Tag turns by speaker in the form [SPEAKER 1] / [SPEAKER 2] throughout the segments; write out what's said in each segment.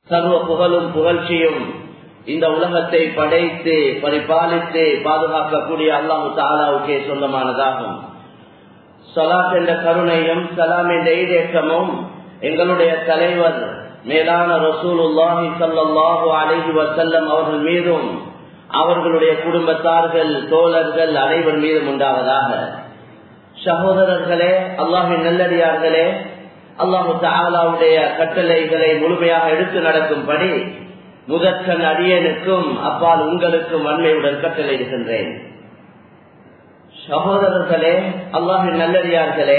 [SPEAKER 1] சர்வ புகழும் புகழ்ச்சியும் இந்த உலகத்தை படைத்து பரிபாலித்து பாதுகாக்கக்கூடிய அல்லாஹு தாலாவுக்கே சொந்தமானதாகும் சலாத் என்ற கருணையும் சலாம் என்ற ஈடேற்றமும் எங்களுடைய தலைவர் மேலான ரசூலுல்லாஹி சல்லாஹூ அலஹி வசல்லம் அவர்கள் மீதும் அவர்களுடைய குடும்பத்தார்கள் தோழர்கள் அனைவர் மீதும் உண்டாவதாக சகோதரர்களே அல்லாஹின் நல்லடியார்களே அல்லாஹு தாலாவுடைய கட்டளைகளை முழுமையாக எடுத்து நடக்கும்படி முதற்கன் அடியனுக்கும் அப்பால் உங்களுக்கும் வன்மையுடன் கட்டளையிடுகின்றேன் சகோதரர்களே அல்லாஹின் நல்லடியார்களே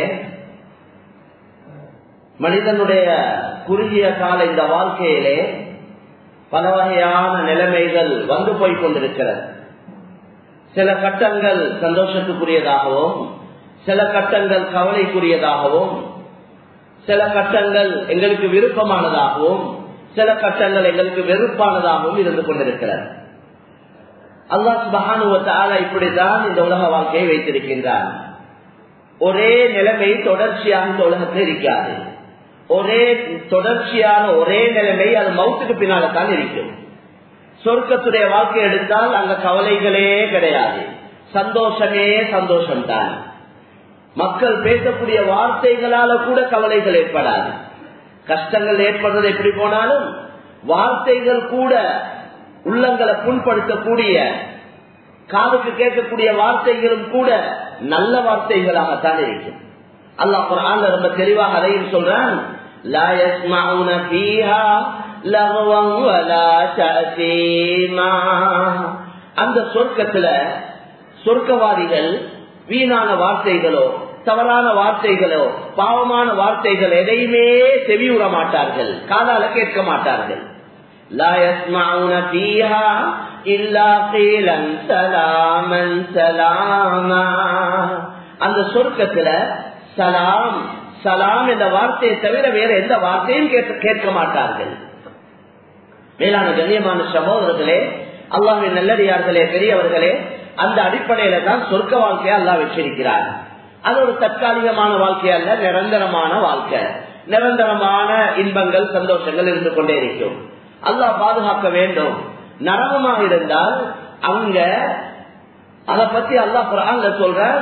[SPEAKER 1] மனிதனுடைய குறுகிய கால இந்த வாழ்க்கையிலே பல வகையான நிலைமைகள் வந்து போய் கொண்டிருக்கிறது சில கட்டங்கள் சந்தோஷத்துக்குரியதாகவும் சில கட்டங்கள் கவலைக்குரியதாகவும் சில கட்டங்கள் எங்களுக்கு விருப்பமானதாகவும் சில கட்டங்கள் எங்களுக்கு வெறுப்பானதாகவும் இருந்து கொண்டிருக்கிறது அல்லாஹ் சுபகானுவத்தால இப்படிதான் இந்த உலக வாழ்க்கையை வைத்திருக்கின்றான் ஒரே நிலைமை தொடர்ச்சியாக இந்த உலகத்தில் இருக்காது ஒரே தொடர்ச்சியான ஒரே நிலைமை அது மவுத்துக்கு பின்னால தான் இருக்கும் சொர்க்கத்துடைய வாழ்க்கை எடுத்தால் அங்க கவலைகளே கிடையாது சந்தோஷமே சந்தோஷம்தான் மக்கள் பேசக்கூடிய வார்த்தைகளால கூட கவலைகள் ஏற்படாது கஷ்டங்கள் ஏற்படுறது எப்படி போனாலும் வார்த்தைகள் கூட உள்ளங்களை புண்படுத்தக்கூடிய காதுக்கு கேட்கக்கூடிய வார்த்தைகளும் கூட நல்ல வார்த்தைகளாகத்தான் இருக்கும் அல்லாஹ் குரான் ரொம்ப தெளிவாக அதையும் சொல்றான் لا يسمعون فيها لغوا ولا تأثيما அந்த சொர்க்கத்துல சொர்க்கவாதிகள் வீணான வார்த்தைகளோ தவறான வார்த்தைகளோ பாவமான வார்த்தைகள் எதையுமே செவியுற மாட்டார்கள் காதால கேட்க மாட்டார்கள் لا يسمعون فيها إلا قيلا سلاما سلاما அந்த சொர்க்கத்துல சலாம் சலாம் என்ற வார்த்தையை தவிர வேற எந்த வார்த்தையும் கேட்க மாட்டார்கள் மேலான கண்ணியமான சகோதரர்களே அல்லாவின் நல்லடியார்களே பெரியவர்களே அந்த அடிப்படையில தான் சொர்க்க வாழ்க்கையை அல்லா வச்சிருக்கிறார் அது ஒரு தற்காலிகமான வாழ்க்கை அல்ல நிரந்தரமான வாழ்க்கை நிரந்தரமான இன்பங்கள் சந்தோஷங்கள் இருந்து கொண்டே இருக்கும் அல்லாஹ் பாதுகாக்க வேண்டும் நரகமாக இருந்தால் அங்க அத பத்தி அல்லாஹ் குரான்ல சொல்றான்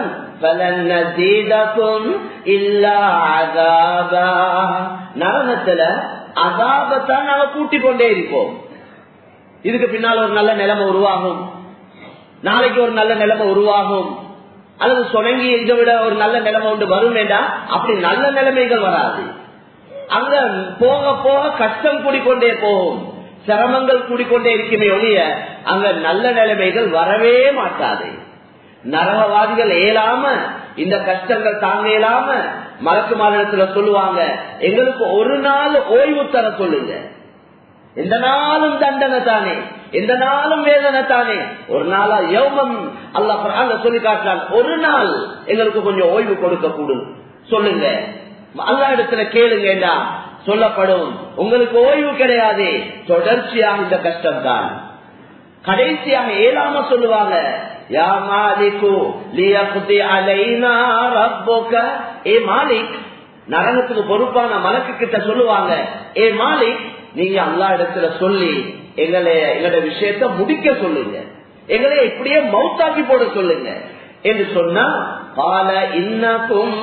[SPEAKER 1] நரகத்துல அதாபத்தான் நாங்க கூட்டிக் கொண்டே இருப்போம் இதுக்கு பின்னால் ஒரு நல்ல நிலைமை உருவாகும் நாளைக்கு ஒரு நல்ல நிலைமை உருவாகும் அல்லது சொனங்கி இதை விட ஒரு நல்ல நிலைமை ஒன்று வரும் வேண்டாம் அப்படி நல்ல நிலைமைகள் வராது அங்க போக போக கஷ்டம் கூடிக்கொண்டே போகும் சிரமங்கள் கூடிக்கொண்டே இருக்குமே ஒழிய அங்க நல்ல நிலைமைகள் வரவே மாட்டாது நரகவாதிகள் ஏலாம இந்த கஷ்டங்கள் தாங்க இயலாம மலக்கு மாநிலத்துல சொல்லுவாங்க எங்களுக்கு ஒரு நாள் ஓய்வு தர சொல்லுங்க எந்த நாளும் தண்டனை தானே எந்த நாளும் வேதனை தானே ஒரு நாளா யோகம் அல்ல சொல்லி காட்டுறான் ஒரு நாள் எங்களுக்கு கொஞ்சம் ஓய்வு கொடுக்க கூடும் சொல்லுங்க அல்லா இடத்துல கேளுங்க சொல்லப்படும் உங்களுக்கு ஓய்வு கிடையாது தொடர்ச்சியாக இந்த கஷ்டம் தான் கடைசியாக ஏழாம சொல்லுவாங்க யா மாலிக்கு லியக்தி அலைனா ரப்புக ஏ மாலிக் நரகத்துக்கு பொறுப்பான மலக்கு கிட்ட சொல்லுவாங்க ஏ மாலிக் நீங்க அல்லா இடத்துல சொல்லி எங்களை எங்களோட விஷயத்த முடிக்க சொல்லுங்க எங்களை இப்படியே மவுத்தாக்கி போட சொல்லுங்க என்று சொன்னா பால இன்னும்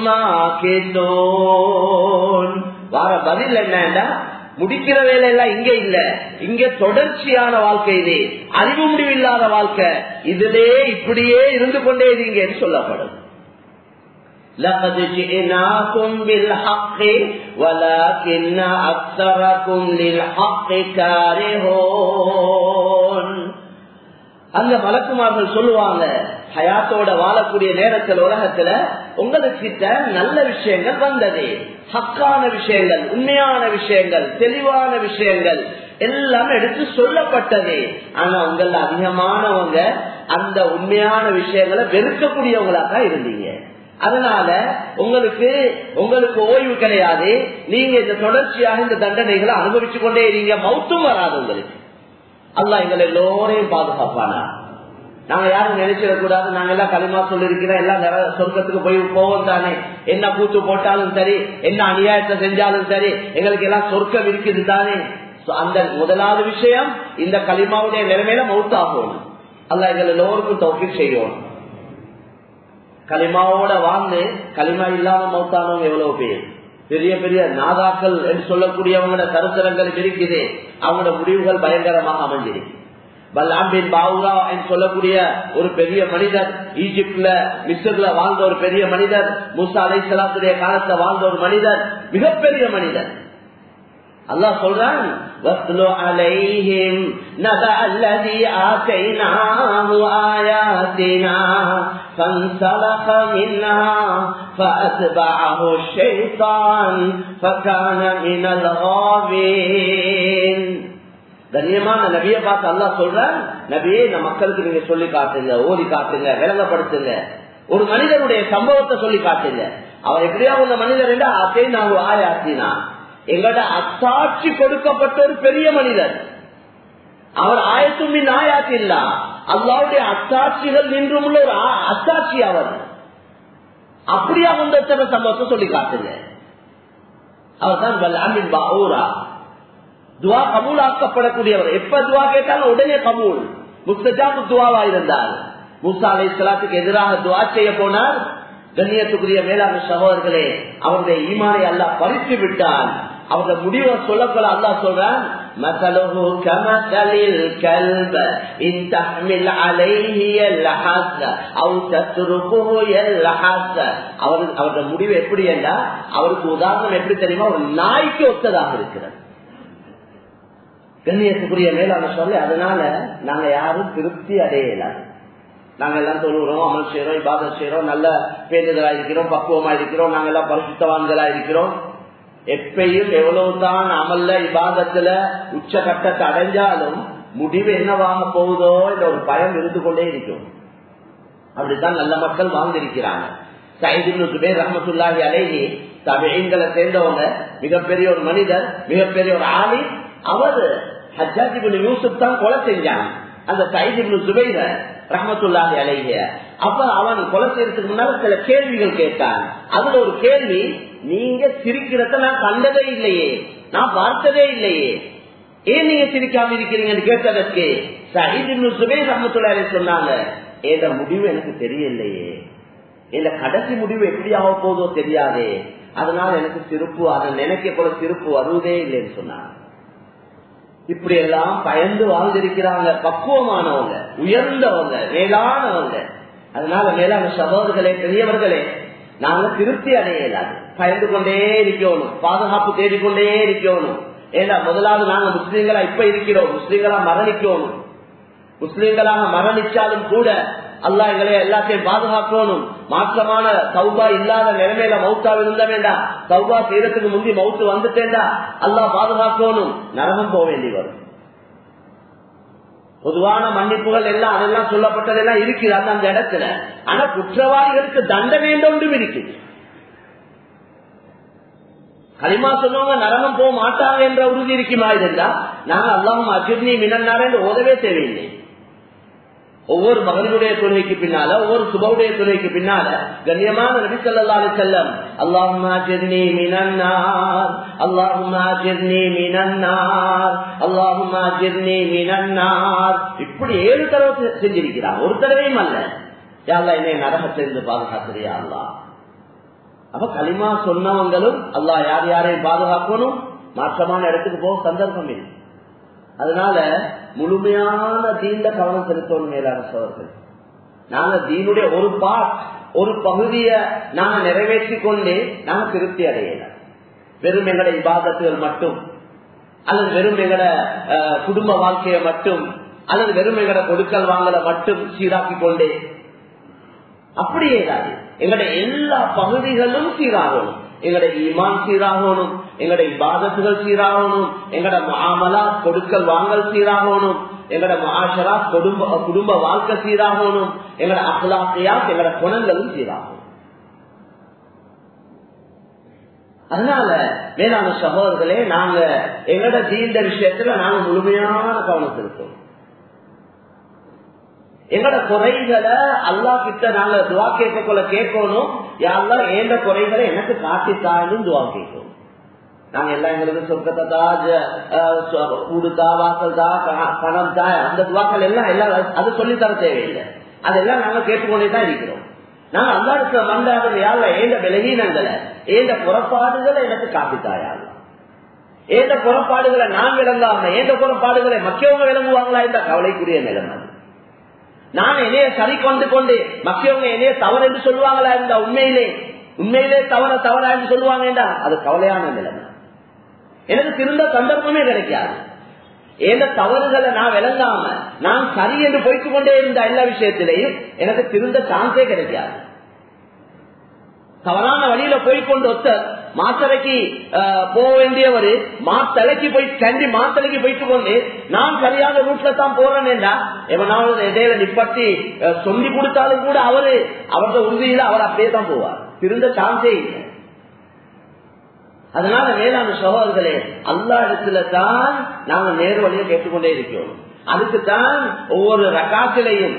[SPEAKER 1] வார பதில் என்னன்னா முடிக்கிற வேலை எல்லாம் இங்க இல்ல இங்க தொடர்ச்சியான வாழ்க்கை இது அறிவு முடிவு இல்லாத வாழ்க்கை இதுலே இப்படியே இருந்து கொண்டே இருங்கன்னு சொல்லப்படும் لقد جئناكم بالحق ولكن أكثركم للحق كارهون அந்த மலக்குமார்கள் சொல்லுவாங்க ஹயாத்தோட வாழக்கூடிய நேரத்தில் உலகத்துல உங்களுக்கு நல்ல விஷயங்கள் வந்தது ஹக்கான விஷயங்கள் உண்மையான விஷயங்கள் தெளிவான விஷயங்கள் எல்லாம் எடுத்து சொல்லப்பட்டது ஆனா உங்கள அதிகமானவங்க அந்த உண்மையான விஷயங்களை வெறுக்கக்கூடியவங்களா தான் இருந்தீங்க அதனால உங்களுக்கு உங்களுக்கு ஓய்வு கிடையாது நீங்க இந்த தொடர்ச்சியாக இந்த தண்டனைகளை அனுபவிச்சு கொண்டே இருங்க மௌத்தும் வராது உங்களுக்கு அல்லா எங்களை எல்லோரையும் பாதுகாப்பானா நாங்க யாரும் நினைச்சிடக்கூடாது நாங்க எல்லாம் களிமா சொல்லிருக்கிறோம் எல்லாம் சொர்க்கத்துக்கு போய் போவோம் தானே என்ன கூத்து போட்டாலும் சரி என்ன அநியாயத்தை செஞ்சாலும் சரி எங்களுக்கு எல்லாம் சொர்க்கம் இருக்குது தானே அந்த முதலாவது விஷயம் இந்த களிமாவுடைய நிலைமையில மௌத்தாகணும் அல்ல எங்களை எல்லோருக்கும் தௌக்கி செய்யணும் களிமாவோட வாழ்ந்து களிமா இல்லாம மௌத்தானவங்க எவ்வளவு பேர் பெரிய பெரிய நாதாக்கள் என்று சொல்லக்கூடியவங்களோட கருத்தரங்கள் இருக்குது அவங்களோட முடிவுகள் பயங்கரமாக அமைஞ்சிருக்கு பல்லாம்பின் பாவுரா என்று சொல்லக்கூடிய ஒரு பெரிய மனிதர் ஈஜிப்ட்ல மிஸ்ர்ல வாழ்ந்த ஒரு பெரிய மனிதர் முசா அலை சலாத்துடைய காலத்துல வாழ்ந்த ஒரு மனிதர் மிகப்பெரிய மனிதர் அல்லாஹ் சொல்றான் وَاتْلُ عَلَيْهِمْ نَبَأَ الَّذِي آتَيْنَاهُ آيَاتِنَا فَانْسَلَخَ مِنْهَا فَأَتْبَعَهُ الشَّيْطَانُ فَكَانَ مِنَ الْغَاوِينَ கண்ணியமான நபியை பார்த்து அல்லா சொல்ற நபியே இந்த மக்களுக்கு நீங்க சொல்லி காட்டுங்க ஓடி காட்டுங்க விளங்கப்படுத்துங்க ஒரு மனிதனுடைய சம்பவத்தை சொல்லி காட்டுங்க அவர் எப்படியா உள்ள மனிதர் என்று அத்தை நான் ஆயாத்தினா எங்களோட அத்தாட்சி கொடுக்கப்பட்ட ஒரு பெரிய மனிதர் அவர் ஆயத்துமின் ஆயாத்தில்லா அல்லாவுடைய அத்தாட்சிகள் நின்றும் உள்ள ஒரு அத்தாட்சி அவர் அப்படியா வந்து சம்பவத்தை சொல்லி காட்டுங்க அவர் தான் அமின் பாவூரா துவா கபூல் ஆக்கப்படக்கூடியவர் எப்ப துவா கேட்டாலும் உடனே கபூல் முஸ்தஜாபு துவாவா இருந்தார் முசா அலை சலாத்துக்கு எதிராக துவா செய்ய போனார் கண்ணியத்துக்குரிய மேலான சகோதரர்களே அவருடைய ஈமானை அல்லா பறித்து விட்டான் அவருடைய முடிவை சொல்லப்போல அல்லா சொல்றான் مثله كمثل الكلب إن تحمل عليه يلحث أو تتركه يلحث அவர் அவருடைய முடிவு எப்படி என்றா அவருக்கு உதாரணம் எப்படி தெரியுமா ஒரு நாய்க்கு ஒத்ததாக இருக்கிறது கண்ணியத்துக்குரிய மேலான சொல்லி அதனால நாங்க யாரும் திருப்தி அடையலாம் நாங்க எல்லாம் தொழுகிறோம் அமல் செய்யறோம் இபாதம் செய்யறோம் நல்ல பேருதலா இருக்கிறோம் பக்குவமா இருக்கிறோம் நாங்க எல்லாம் பரிசுத்தவான்களா இருக்கிறோம் எப்பயும் எவ்வளவுதான் அமல்ல இபாதத்துல உச்ச கட்டத்தை அடைஞ்சாலும் முடிவு என்னவாக போகுதோ என்ற ஒரு பயம் இருந்து கொண்டே இருக்கும் அப்படித்தான் நல்ல மக்கள் வாழ்ந்திருக்கிறாங்க சைதின் பேர் ரஹமத்துல்லாஹி அலேஹி தமிழங்களை சேர்ந்தவங்க மிகப்பெரிய ஒரு மனிதர் மிகப்பெரிய ஒரு ஆளி அவர் ஹஜாஜிபின் யூசுப் தான் கொலை செஞ்சான் அந்த சைதிபின் சுபைர ரஹமத்துல்லாஹி அலைஹிய அப்ப அவன் கொலை செய்யறதுக்கு முன்னால சில கேள்விகள் கேட்டான் அதுல ஒரு கேள்வி நீங்க சிரிக்கிறத நான் கண்டதே இல்லையே நான் பார்த்ததே இல்லையே ஏன் நீங்க சிரிக்காம இருக்கிறீங்கன்னு கேட்டதற்கு சஹீதின் சுபைர் ரஹமத்துல்லாஹி சொன்னாங்க ஏத முடிவு எனக்கு தெரியலையே இல்ல கடைசி முடிவு எப்படி ஆக போதோ தெரியாதே அதனால எனக்கு சிறப்பு அதை நினைக்க போல சிறப்பு வருவதே இல்லைன்னு சொன்னாங்க இப்படி எல்லாம் பயந்து வாழ்ந்திருக்கிறாங்க பக்குவமானவங்க உயர்ந்தவங்க மேலானவங்க அதனால மேலான சகோதரர்களே பெரியவர்களே நாங்க திருப்தி அடையலாது பயந்து கொண்டே இருக்கணும் பாதுகாப்பு தேடிக்கொண்டே இருக்கணும் ஏன்னா முதலாவது நாங்க முஸ்லீம்களா இப்ப இருக்கிறோம் முஸ்லீம்களா மரணிக்கணும் முஸ்லீம்களாக மரணிச்சாலும் கூட அல்லா எங்களை எல்லாத்தையும் பாதுகாக்கணும் மாற்றமான சௌபா இல்லாத நிலைமையில மௌத்தா இருந்த வேண்டாம் சௌபா செய்யறதுக்கு முந்தி மவுத்து வந்துட்டேண்டா அல்லா பாதுகாக்கணும் நரகம் போக வேண்டி வரும் பொதுவான மன்னிப்புகள் எல்லாம் அதெல்லாம் சொல்லப்பட்டதெல்லாம் இருக்குது அந்த அந்த இடத்துல ஆனா குற்றவாளிகளுக்கு தண்ட வேண்டும் இருக்குது களிமா சொன்னவங்க நரகம் போக மாட்டாங்க என்ற உறுதி இருக்குமா இருந்தா நாங்க அல்லாஹும் அஜிர்னி மினன்னார் என்று ஓதவே தேவையில்லை ஒவ்வொரு மகனுடைய தொழுகைக்கு பின்னால ஒவ்வொரு சுபவுடைய தொழுகைக்கு பின்னால கண்ணியமான நபி சொல்லா செல்லம் அல்லாஹுமாஜிர்னி மினன்னார் அல்லாஹுமாஜிர்னி மினன்னார் அல்லாஹுமாஜிர்னி மினன்னார் இப்படி ஏழு தடவை செஞ்சிருக்கிறார் ஒரு தடவையும் அல்ல யாழ்லா என்னை நரகத்திலிருந்து பாதுகாக்கிறியா அல்லா அப்ப களிமா சொன்னவங்களும் அல்லா யார் யாரையும் பாதுகாக்கணும் மாற்றமான இடத்துக்கு போக சந்தர்ப்பம் இல்லை அதனால முழுமையான தீண்ட கவனம் செலுத்தணும் மேலான சோழர்கள் நாங்க தீனுடைய ஒரு பார்ட் ஒரு பகுதிய நாங்க நிறைவேற்றி கொண்டு நாங்க திருப்தி அடையல வெறும் எங்கட இபாதத்துகள் மட்டும் அல்லது வெறும் எங்கட குடும்ப வாழ்க்கையை மட்டும் அல்லது வெறும் எங்கட கொடுக்கல் வாங்கல மட்டும் சீராக்கி கொண்டே அப்படியே தான் எங்கட எல்லா பகுதிகளும் சீராகணும் எங்கட ஈமான் சீராகணும் எங்கட இபாதத்துகள் சீராகணும் எங்கட மாமலா கொடுக்கல் வாங்கல் சீராகணும் எங்கட மாஷரா குடும்ப குடும்ப வாழ்க்கை சீராகணும் எங்கட அகலாக்கையா எங்கட குணங்களும் சீராகணும் அதனால மேலான சகோதரர்களே நாங்க எங்கட தீண்ட விஷயத்துல நாங்க முழுமையான கவனம் செலுத்தோம் எங்கட குறைகளை அல்லா கிட்ட நாங்க துவா கேட்க கொள்ள கேட்கணும் யாரெல்லாம் ஏண்ட குறைகளை எனக்கு காட்டித்தான்னு துவா கேட்கணும் நாங்க எல்லாம் எங்களுக்கு சொர்க்கத்தை தா ஊடு தா வாசல் தா பணம் தா அந்த துவாக்கள் எல்லாம் எல்லாம் அது சொல்லி தர தேவையில்லை அதெல்லாம் நாங்க கேட்டுக்கொண்டே தான் இருக்கிறோம் நாங்க அந்த இடத்துல மண்டாவது யாருல ஏந்த விலகீனங்களை ஏந்த புறப்பாடுகளை எனக்கு காப்பித்தாயாள் ஏந்த புறப்பாடுகளை நான் விளங்காம ஏந்த புறப்பாடுகளை மக்கியவங்க விளங்குவாங்களா என்ற கவலைக்குரிய நிலைமை நான் என்னைய சரி கொண்டு கொண்டு மக்கியவங்க என்னைய தவறு என்று சொல்லுவாங்களா இந்த உண்மையிலே உண்மையிலே தவற தவறா என்று சொல்லுவாங்கடா அது கவலையான நிலைமை எனக்கு திருந்த சந்தர்ப்பமே கிடைக்காது ஏந்த தவறுகளை நான் விளங்காம நான் சரி என்று போய்த்து கொண்டே இருந்த எல்லா விஷயத்திலையும் எனக்கு திருந்த சான்ஸே கிடைக்காது தவறான வழியில போய்கொண்டு ஒத்த மாத்தலைக்கு போக வேண்டியவர் மாத்தலைக்கு போய் கண்டி மாத்தலைக்கு போயிட்டு கொண்டு நான் சரியான ரூட்ல தான் போறேன்டா எவனாவது இடையில நிப்பட்டி சொல்லி கொடுத்தாலும் கூட அவரு அவரது உறுதியில அவர் அப்படியே தான் போவார் திருந்த சான்ஸே இல்லை அதனால வேளாண் சகோதரர்களே அல்லா இடத்துல தான் நாங்க நேரு வழியை கேட்டுக்கொண்டே இருக்கிறோம் அதுக்குத்தான் ஒவ்வொரு ரகாத்திலையும்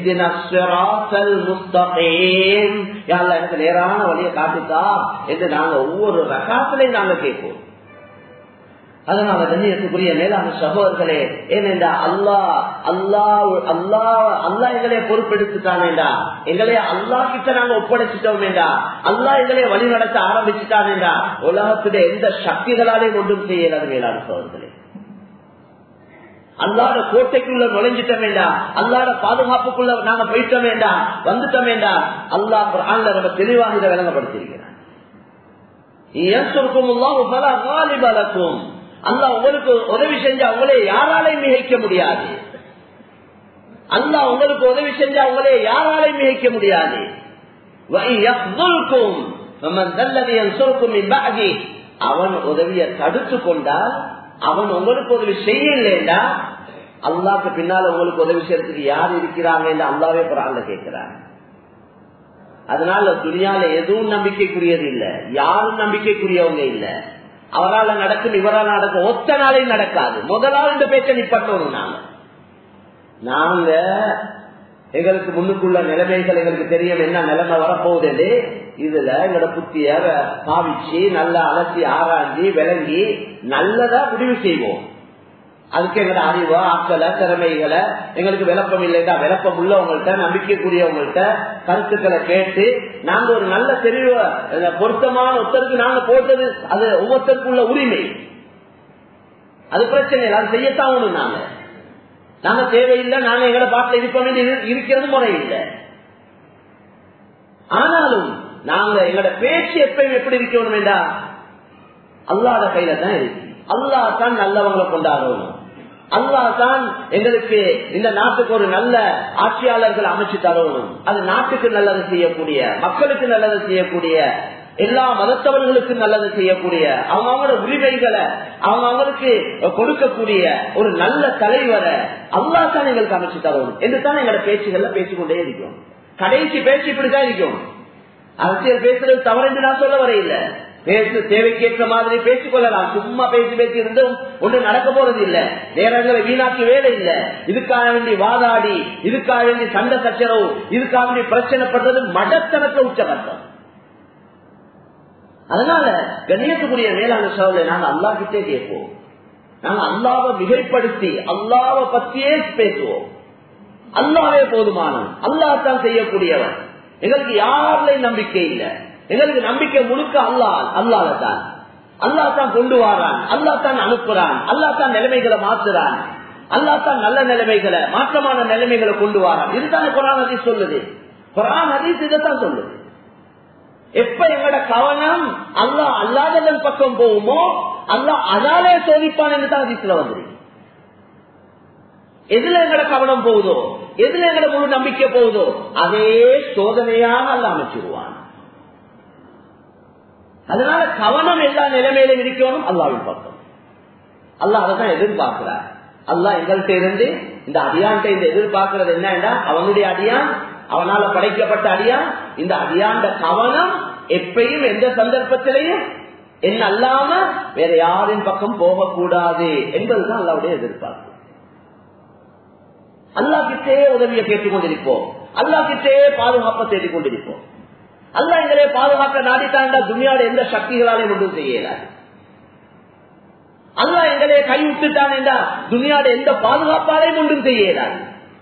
[SPEAKER 1] எனக்கு நேரான வழியை காட்டுத்தா என்று நாங்க ஒவ்வொரு ரகாத்திலையும் நாங்க கேட்போம் அதனால கண்ணியத்துக்குரிய மேலான சகோதரர்களே ஏனென்றா அல்லா அல்லா அல்லா அல்லா எங்களை பொறுப்பெடுத்துட்டானேண்டா எங்களை அல்லா கிட்ட நாங்க ஒப்படைச்சிட்டோமேண்டா அல்லா எங்களை வழி நடத்த ஆரம்பிச்சுட்டானேண்டா உலகத்துடைய எந்த சக்திகளாலையும் ஒன்றும் செய்யலாது மேலான சகோதரர்களே அல்லாட கோட்டைக்குள்ள நுழைஞ்சிட்ட வேண்டாம் அல்லாட பாதுகாப்புக்குள்ள நாங்க போயிட்டோம் வேண்டாம் வந்துட்டோம் வேண்டாம் அல்லா குரான்ல நம்ம தெளிவாக இதை விளங்கப்படுத்திருக்கிறான் அல்லா உங்களுக்கு உதவி செஞ்சா உங்களே யாராலையும் மிகைக்க முடியாது அல்லா உங்களுக்கு உதவி செஞ்சா உங்களே யாராலையும் மிகைக்க முடியாது அவன் உதவியை தடுத்து கொண்டால் அவன் உங்களுக்கு உதவி செய்யலா அல்லாக்கு பின்னால உங்களுக்கு உதவி செய்யறதுக்கு யார் இருக்கிறாங்க என்று அல்லாவே குரான்ல கேட்கிறாங்க அதனால துணியால எதுவும் நம்பிக்கைக்குரியது இல்ல யாரும் நம்பிக்கைக்குரியவங்க இல்ல அவரால் நடக்கும் இவரால் நடக்கும் ஒத்த நாளையும் நடக்காது முதலாள் இந்த பேச்சை நிப்பட்டோம் நாங்க நாங்க எங்களுக்கு முன்னுக்குள்ள நிலைமைகள் எங்களுக்கு தெரியும் என்ன நிலைமை வரப்போகுது இதுல எங்களோட புத்திய பாவிச்சு நல்லா அலசி ஆராய்ச்சி விளங்கி நல்லதா முடிவு செய்வோம் அதுக்கு எங்களோட அறிவு ஆக்களை திறமைகளை எங்களுக்கு விளப்பம் இல்லைடா விளப்பம் உள்ளவங்கள்ட்ட நம்பிக்கைக்குரியவங்கள்ட்ட கருத்துக்களை கேட்டு நாங்க ஒரு நல்ல தெரிவு பொருத்தமான ஒருத்தருக்கு நாங்க போட்டது அது ஒவ்வொருத்தருக்குள்ள உரிமை அது பிரச்சனை இல்லை அது செய்யத்தான் ஒண்ணு நாங்க நாங்க தேவையில்லை நாங்க எங்களை பாட்டில் இருப்போம் இருக்கிறது முறை இல்லை ஆனாலும் நாங்க எங்களோட பேச்சு எப்பயும் எப்படி இருக்கணும் வேண்டா அல்லாத கையில தான் இருக்கு அல்லா தான் நல்லவங்களை கொண்டாடணும் அல்லா தான் எங்களுக்கு இந்த நாட்டுக்கு ஒரு நல்ல ஆட்சியாளர்கள் அமைச்சு தரணும் அது நாட்டுக்கு நல்லது செய்யக்கூடிய மக்களுக்கு நல்லது செய்யக்கூடிய எல்லா மதத்தவர்களுக்கு நல்லது செய்யக்கூடிய அவங்க அவங்களோட உரிமைகளை அவங்க அவங்களுக்கு கொடுக்கக்கூடிய ஒரு நல்ல தலைவரை அல்லா தான் எங்களுக்கு அமைச்சு தரணும் என்று தான் எங்களோட பேச்சுகள்ல பேசிக்கொண்டே இருக்கும் கடைசி பேச்சு இப்படிதான் இருக்கும் அரசியல் பேசுறது தவறு என்று நான் சொல்ல வரையில்லை பேசு தேவைக்கேற்ற மாதிரி பேசிக் கொள்ளலாம் சும்மா பேசி பேசி இருந்தும் ஒன்று நடக்க போறது இல்ல நேரங்களை வீணாக்கி வேலை இல்ல இதுக்காக வேண்டி வாதாடி இதுக்காக வேண்டி சண்டை சச்சரவு இதுக்காக வேண்டி பிரச்சனைப்பட்டது மடத்தனத்தை உச்சகட்டம் அதனால கண்ணியத்துக்குரிய மேலான சோழலை நாங்க அல்லா கிட்டே கேட்போம் நாங்க அல்லாவை மிகைப்படுத்தி அல்லாவை பத்தியே பேசுவோம் அல்லாவே போதுமானவன் அல்லா தான் செய்யக்கூடியவன் எங்களுக்கு யாருலையும் நம்பிக்கை இல்லை எங்களுக்கு நம்பிக்கை முழுக்க அல்லா அல்லாத தான் அல்லா தான் கொண்டு வாரான் அல்லா தான் அனுப்புறான் அல்லா தான் நிலைமைகளை மாத்துறான் அல்லா தான் நல்ல நிலைமைகளை மாற்றமான நிலைமைகளை கொண்டு வாரான் இதுதானே குரான் ஹதீஸ் சொல்லுது குரான் ஹதீஸ் இதைத்தான் சொல்லுது எப்ப எங்களோட கவனம் அல்லா அல்லாததன் பக்கம் போகுமோ அல்லா அதாலே சோதிப்பான் என்று தான் ஹதீஸ்ல வந்துருக்கு எதுல எங்கட கவனம் போகுதோ எதுல எங்கட முழு நம்பிக்கை போகுதோ அதே சோதனையாக அல்ல அமைச்சிருவான் அதனால கவனம் எல்லா நிலைமையிலும் இருக்கணும் அல்லாவின் பக்கம் அல்லா அதான் எதிர்பார்க்கிறார் அல்லா எங்கள்கிட்ட இருந்து இந்த அடியான்ட்ட இந்த எதிர்பார்க்கிறது என்னன்னா அவனுடைய அடியான் அவனால படைக்கப்பட்ட அடியான் இந்த அடியாண்ட கவனம் எப்பயும் எந்த சந்தர்ப்பத்திலையும் என்ன அல்லாம வேற யாரின் பக்கம் போகக்கூடாது என்பதுதான் அல்லாவுடைய எதிர்பார்ப்பு அல்லா கிட்டே உதவியை கேட்டுக் கொண்டிருப்போம் அல்லா கிட்டே பாதுகாப்பை தேடிக் கொண்டிருப்போம் அல்லா எங்களை பாதுகாக்க நாடித்தாண்டா துணியாட எந்த சக்திகளாலையும் ஒன்றும் செய்யலாது அல்லா எங்களையே கை விட்டுட்டான் என்றா துணியாட எந்த பாதுகாப்பாலையும் ஒன்றும் செய்ய இயலாது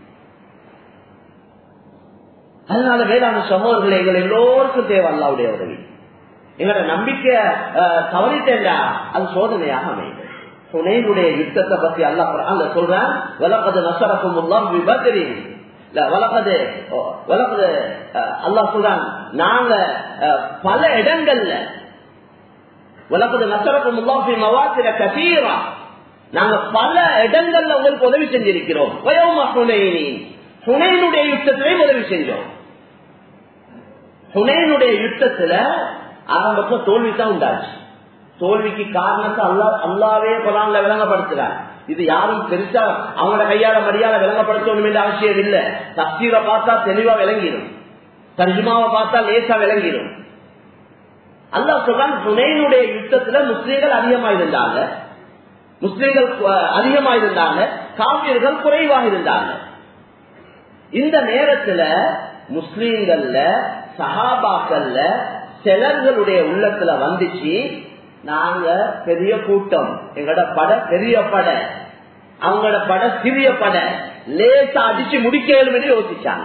[SPEAKER 1] அதனால வேளாண் சகோதரர்களை எங்கள் எல்லோருக்கும் தேவை அல்லாவுடைய உதவி எங்களோட நம்பிக்கை தவறிட்டேன்டா அது சோதனையாக அமையும் துணையினுடைய யுத்தத்தை பத்தி அல்ல சொல்றான் வலப்பது நசரக்கும் விபத்திரி வளர்ப்பது வளர்ப்பது அல்லா சொல்றான் நாங்க பல இடங்கள்ல வளர்ப்பது நசரக்கும் முல்லாஃபி மவாத்திர கசீரா நாங்க பல இடங்கள்ல உங்களுக்கு உதவி செஞ்சிருக்கிறோம் வயோமா புனையினி புனையினுடைய யுத்தத்திலையும் உதவி செஞ்சோம் புனையினுடைய யுத்தத்துல ஆரம்பத்துல தோல்வி தான் உண்டாச்சு தோல்விக்கு காரணத்தை அல்லா அல்லாவே குரான்ல விளங்கப்படுத்துறாங்க இது யாரும் பெருசா அவங்களோட கையால மரியாதை விளங்கப்படுத்தணும் என்ற அவசியம் இல்ல தப்சீரை பார்த்தா தெளிவா விளங்கிடும் தர்ஜுமாவை பார்த்தா லேசா விளங்கிடும் அல்லா சொல்றான் துணையினுடைய யுத்தத்துல முஸ்லீம்கள் அதிகமா இருந்தாங்க முஸ்லீம்கள் அதிகமா இருந்தாங்க காவியர்கள் குறைவாக இருந்தாங்க இந்த நேரத்துல முஸ்லீம்கள்ல சஹாபாக்கள்ல சிலர்களுடைய உள்ளத்துல வந்துச்சு நாங்க பெரிய கூட்டம் எங்களோட பட பெரிய பட அவங்களோட பட சிறிய பட லேசா அடிச்சு முடிக்கலும் என்று யோசிச்சாங்க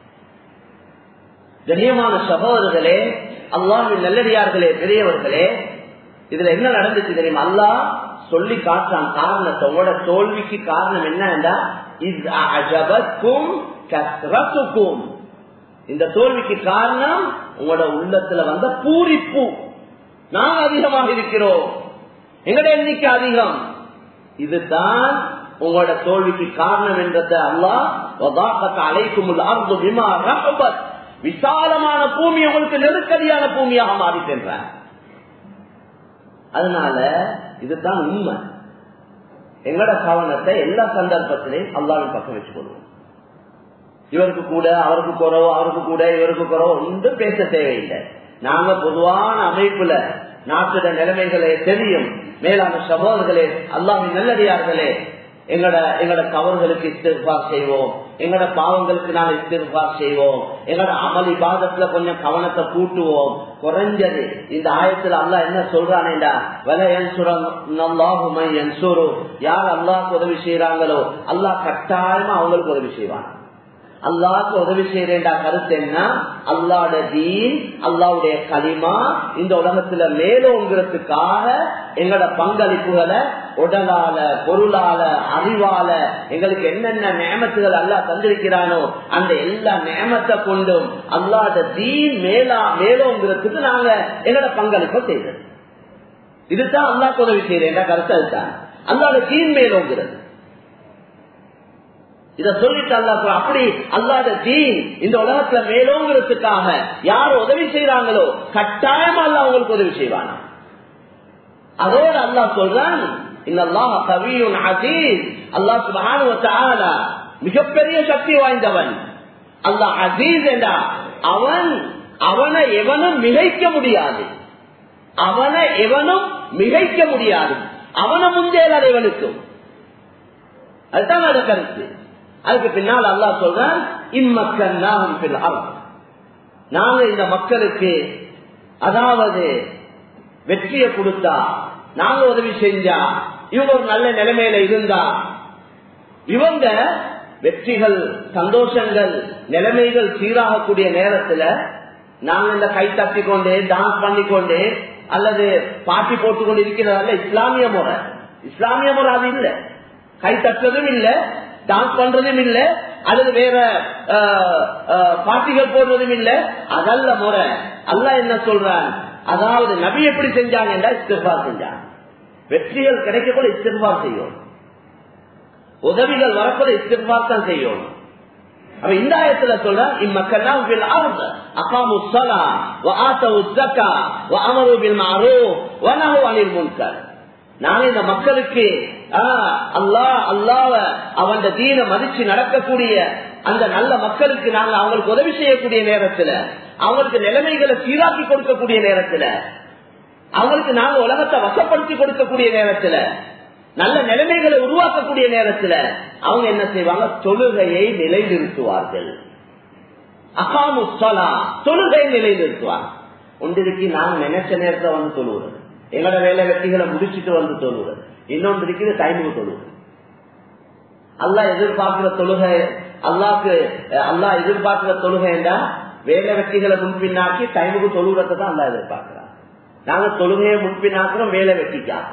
[SPEAKER 1] கண்ணியமான சகோதரர்களே அல்லாவின் நல்லடியார்களே பெரியவர்களே இதுல என்ன நடந்துச்சு தெரியுமா அல்லா சொல்லி காட்டான் காரணத்தை உங்களோட தோல்விக்கு காரணம் என்னன்னா கஸ்ரத்துக்கும் இந்த தோல்விக்கு காரணம் உங்களோட உள்ளத்துல வந்த பூரிப்பு நாங்க அதிகமாக இருக்கிறோம் எங்கட எண்ணிக்கை அதிகம் இதுதான் உங்களோட தோல்விக்கு காரணம் என்றதை அல்லா அழைக்கும் விசாலமான பூமி உங்களுக்கு நெருக்கடியான பூமியாக மாறி சென்றார் அதனால இதுதான் உண்மை எங்கட கவனத்தை எல்லா சந்தர்ப்பத்திலையும் அல்லாவின் பக்கம் வச்சுக்கொள்வோம் இவருக்கு கூட அவருக்கு குறவோ அவருக்கு கூட இவருக்கு குறவோ ஒன்றும் பேச தேவையில்லை நாங்க பொதுவான அமைப்புல நாட்டிட நிலைமைகளே தெரியும் மேலான சகோதரர்களே அல்லாவின் நல்லடியார்களே எங்கட எங்கட தவறுகளுக்கு இஸ்திர்பார் செய்வோம் எங்கட பாவங்களுக்கு நாங்கள் இஸ்திர்பார் செய்வோம் எங்கட அமளி பாதத்துல கொஞ்சம் கவனத்தை கூட்டுவோம் குறைஞ்சது இந்த ஆயத்துல அல்லா என்ன சொல்றானேடா வல என் சுரம் என் சுரு யார் அல்லாஹ் உதவி செய்யறாங்களோ அல்லாஹ் கட்டாயமா அவங்களுக்கு உதவி செய்வான் அல்லாக்கு உதவி செய்யறேண்டா கருத்து என்ன அல்லாட தீன் அல்லாவுடைய களிமா இந்த உலகத்துல மேலோங்கிறதுக்காக எங்களோட பங்களிப்புகளை உடலால பொருளால அறிவால எங்களுக்கு என்னென்ன நேமத்துகள் அல்லா தந்திருக்கிறானோ அந்த எல்லா நேமத்தை கொண்டும் அல்லாத தீன் மேலா மேலோங்கிறதுக்கு நாங்க எங்களோட பங்களிப்பை செய்யறது இதுதான் அல்லாக்கு உதவி செய்யறேன் கருத்து அதுதான் அல்லாத தீன் மேலோங்கிறது இத சொல்லிட்டு அல்லா அப்படி அல்லாத தீன் இந்த உலகத்துல மேலோங்கிறதுக்காக யார் உதவி செய்யறாங்களோ கட்டாயமா அல்ல அவங்களுக்கு உதவி செய்வானா அதோடு அல்லா சொல்றான் மிகப்பெரிய சக்தி வாய்ந்தவன் அல்லா அசீஸ் என்றா அவன் அவனை எவனும் மிகைக்க முடியாது அவனை எவனும் மிகைக்க முடியாது அவனை முந்தேலார் எவனுக்கும் அதுதான் அது கருத்து அதுக்கு பின்னால் அல்லா சொல்றான் இம்மக்கள் நாங்க இந்த மக்களுக்கு அதாவது வெற்றியை கொடுத்தா நாங்க உதவி செஞ்சா இவங்க ஒரு நல்ல நிலைமையில இருந்தா இவங்க வெற்றிகள் சந்தோஷங்கள் நிலைமைகள் சீராகக்கூடிய நேரத்துல நாங்க இந்த கை தட்டி கொண்டு டான்ஸ் பண்ணிக்கொண்டு அல்லது பாட்டி போட்டுக்கொண்டு இருக்கிறதால இஸ்லாமிய முறை இஸ்லாமிய முறை அது இல்லை கை தட்டுறதும் இல்லை டான்ஸ் பண்றதும் இல்ல அல்லது வேற பாட்டிகள் போடுறதும் இல்ல அதல்ல முறை அல்ல என்ன சொல்றான் அதாவது நபி எப்படி செஞ்சாங்க இஸ்திர்பா செஞ்சாங்க வெற்றிகள் கிடைக்க கூட இஸ்திர்பா செய்யும் உதவிகள் வரப்போது இஸ்திர்பா தான் செய்யும் அப்ப இந்த ஆயத்துல சொல்ற இம்மக்கெல்லாம் அகாமு சலா وآتوا الزكاة وأمروا بالمعروف ونهوا عن المنكر நாங்க இந்த மக்களுக்கு அல்லாஹ் அல்லாவ அவன் தீன மதிச்சு நடக்கக்கூடிய அந்த நல்ல மக்களுக்கு நாங்க அவங்களுக்கு உதவி செய்யக்கூடிய நேரத்துல அவங்களுக்கு நிலைமைகளை சீராக்கி கொடுக்கக்கூடிய நேரத்துல அவங்களுக்கு நாங்க உலகத்தை வசப்படுத்தி கொடுக்கக்கூடிய நேரத்துல நல்ல நிலைமைகளை உருவாக்கக்கூடிய நேரத்துல அவங்க என்ன செய்வாங்க தொழுகையை நிலைநிறுத்துவார்கள் அகாமுசலா தொழுகை நிலைநிறுத்துவாங்க ஒன்றிற்கு நான் நினைச்ச நேரத்தை வந்து தொழுவுறது எங்களோட வேலை வெட்டிகளை முடிச்சுட்டு வந்து தொழுவது இன்னொன்று இருக்குது டைமுக்கு தொழுகை அல்லாஹ் எதிர்பார்க்கிற தொழுகை அல்லாக்கு அல்லாஹ் எதிர்பார்க்கிற தொழுகைண்டா வேலை வெட்டிகளை முன்பின்னாக்கி டைமுக்கு தொழுகிறத தான் அல்லா எதிர்பார்க்கிறான் நாங்க தொழுகையை முன்பின்னாக்குறோம் வேலை வெட்டிக்காக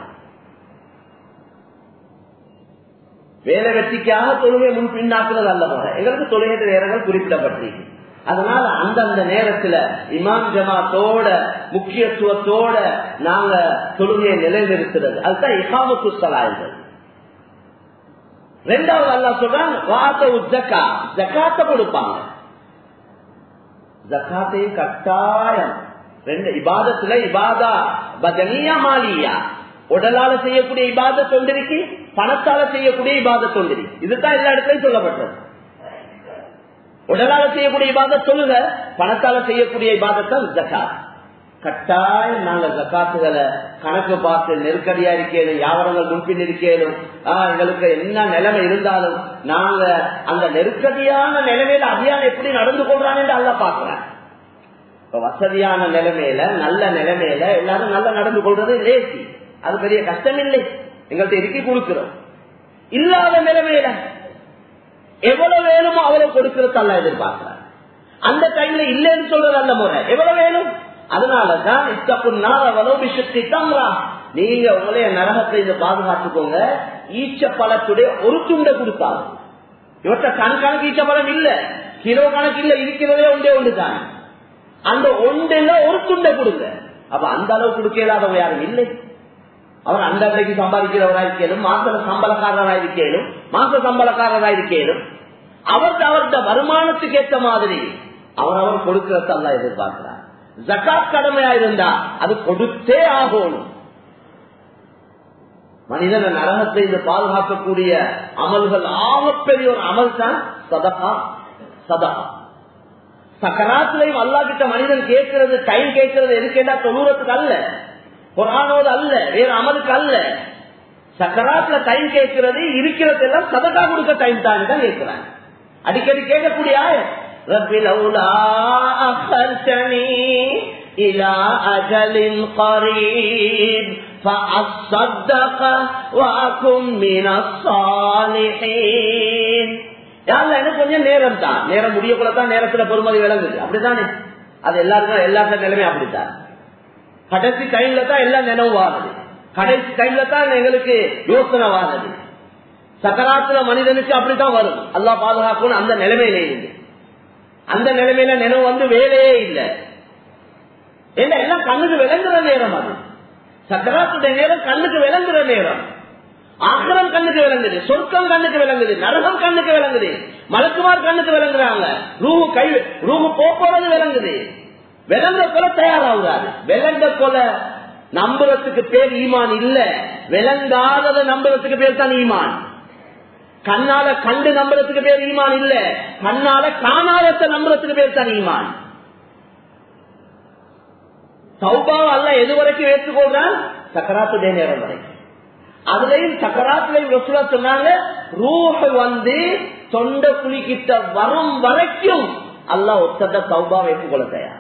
[SPEAKER 1] வேலை வெட்டிக்காக தொழுகையை முன்பின்னாக்குறது அல்ல முறை எங்களுக்கு தொழுகை நேரங்கள் குறிப்பிடப்பட்டிருக்கு அதனால அந்தந்த நேரத்துல இமாம் ஜமாத்தோட முக்கியத்துவத்தோட நாங்க தொழுகையை நிலைநிறுத்துறது அதுதான் இகாமத்து சலாய்கள் ரெண்டாவது அல்லா சொல்றாங்க வாத்த ஜக்கா ஜக்காத்த கொடுப்பாங்க ஜக்காத்தையும் கட்டாயம் ரெண்டு இபாதத்துல இபாதா பஜனியா மாலியா உடலால செய்யக்கூடிய இபாத தொண்டிருக்கு பணத்தால செய்யக்கூடிய இபாத தொண்டிருக்கு இதுதான் எல்லா இடத்துலயும் சொல்லப்பட்டது உடலால செய்யக்கூடிய இபாத சொல்லுங்க பணத்தால செய்யக்கூடிய இபாதத்தான் ஜக்காத் கட்டாயம் நாங்க ஜக்காத்துகளை கணக்கு பார்த்து நெருக்கடியா இருக்கேனும் வியாபாரங்கள் முன்பின் இருக்கேனும் எங்களுக்கு என்ன நிலைமை இருந்தாலும் நாங்க அந்த நெருக்கடியான நிலைமையில அபியான் எப்படி நடந்து கொள்றான்னு அல்ல பாக்குறேன் இப்ப வசதியான நிலைமையில நல்ல நிலைமையில எல்லாரும் நல்லா நடந்து கொள்றது லேசி அது பெரிய கஷ்டம் இல்லை எங்கள்கிட்ட இருக்கி கொடுக்கிறோம் இல்லாத நிலைமையில எவ்வளவு வேணுமோ அவ்வளவு கொடுக்கிறது அல்ல எதிர்பார்க்கிறார் அந்த டைம்ல இல்லைன்னு சொல்றது அல்ல முறை எவ்வளவு வேணும் அதனாலதான் நீங்க உங்களைய நரகத்தை இதை பாதுகாத்துக்கோங்க ஈச்ச பழத்துடைய ஒரு துண்டை கொடுத்தாங்க இவற்ற கண் கணக்கு ஈச்ச பழம் இல்ல கிலோ கணக்கு இல்ல இருக்கிறதே ஒன்றே ஒன்றுதான் அந்த ஒன்றுல ஒரு துண்டை கொடுங்க அப்ப அந்த அளவு கொடுக்க இல்லாதவங்க யாரும் இல்லை அவர் அந்த அன்றைக்கு சம்பாதிக்கிறவராக இருக்கேனும் மாச சம்பளக்காரராக இருக்கேனும் மாச சம்பளக்காரராக இருக்கேனும் அவருக்கு அவர்கிட்ட வருமானத்துக்கு ஏற்ற மாதிரி அவர் அவர் கொடுக்கிறதல்ல எதிர்பார்க்கிறார் ஜக்காத் கடமையா இருந்தா அது கொடுத்தே ஆகணும் மனிதன நரகத்தை இந்த பாதுகாக்கக்கூடிய அமல்கள் ஆகப்பெரிய ஒரு அமல் தான் சதகா சதகா சக்கராத்திலையும் அல்லா கிட்ட மனிதன் கேட்கிறது டைம் கேட்கிறது எதுக்கேண்டா தொழுறதுக்கு அல்ல குரானோடு அல்ல வேற அமலுக்கு அல்ல சக்கராத்துல டைம் கேட்கிறது இருக்கிறது எல்லாம் சதகா கொடுக்க டைம் தான் தான் கேட்கிறாங்க அடிக்கடி கேட்கக்கூடிய رب لولا أخرتني إلى أجل قريب فأصدق وأكن من الصالحين யாருல எனக்கு கொஞ்சம் நேரம் தான் நேரம் முடியக்குள்ள தான் நேரத்துல பொறுமதி விளங்குது அப்படித்தானே அது எல்லாருக்கும் எல்லாருக்கும் நிலைமை அப்படித்தான் கடைசி டைம்ல தான் எல்லாம் நினைவு வாங்குது கடைசி டைம்ல தான் எங்களுக்கு யோசனை வாங்குது சக்கராத்துல மனிதனுக்கு அப்படித்தான் வரும் அல்லா பாதுகாக்கணும் அந்த நிலைமையில இருந்து அந்த நிலைமையில நினைவு வந்து வேலையே இல்லை என்ன எல்லாம் கண்ணுக்கு விளங்குற நேரம் அது சக்கராத்துடைய நேரம் கண்ணுக்கு விளங்குற நேரம் ஆக்கிரம் கண்ணுக்கு விளங்குது சொர்க்கம் கண்ணுக்கு விளங்குது நரகம் கண்ணுக்கு விளங்குது மலக்குமார் கண்ணுக்கு விளங்குறாங்க ரூஹு கை ரூஹு போறது விளங்குது விளங்க கொல தயாராகுறாரு விளங்க கொல நம்புறதுக்கு பேர் ஈமான் இல்ல விளங்காதத நம்புறதுக்கு பேர் தான் ஈமான் கண்ணால கண்டு நம்புறதுக்கு பேர் ஈமான் இல்ல கண்ணால காணாதத்தை நம்புறதுக்கு பேர் தான் ஈமான் சௌபாவ அல்ல எது வரைக்கும் ஏற்றுக்கொள்றான் சக்கராத்துடைய நேரம் வரைக்கும் அதுலயும் சக்கராத்துலையும் ரசூலா சொன்னாங்க ரூஹ வந்து தொண்ட குளிக்கிட்ட வரும் வரைக்கும் அல்ல ஒத்தத சௌபாவை ஏற்றுக்கொள்ள தயார்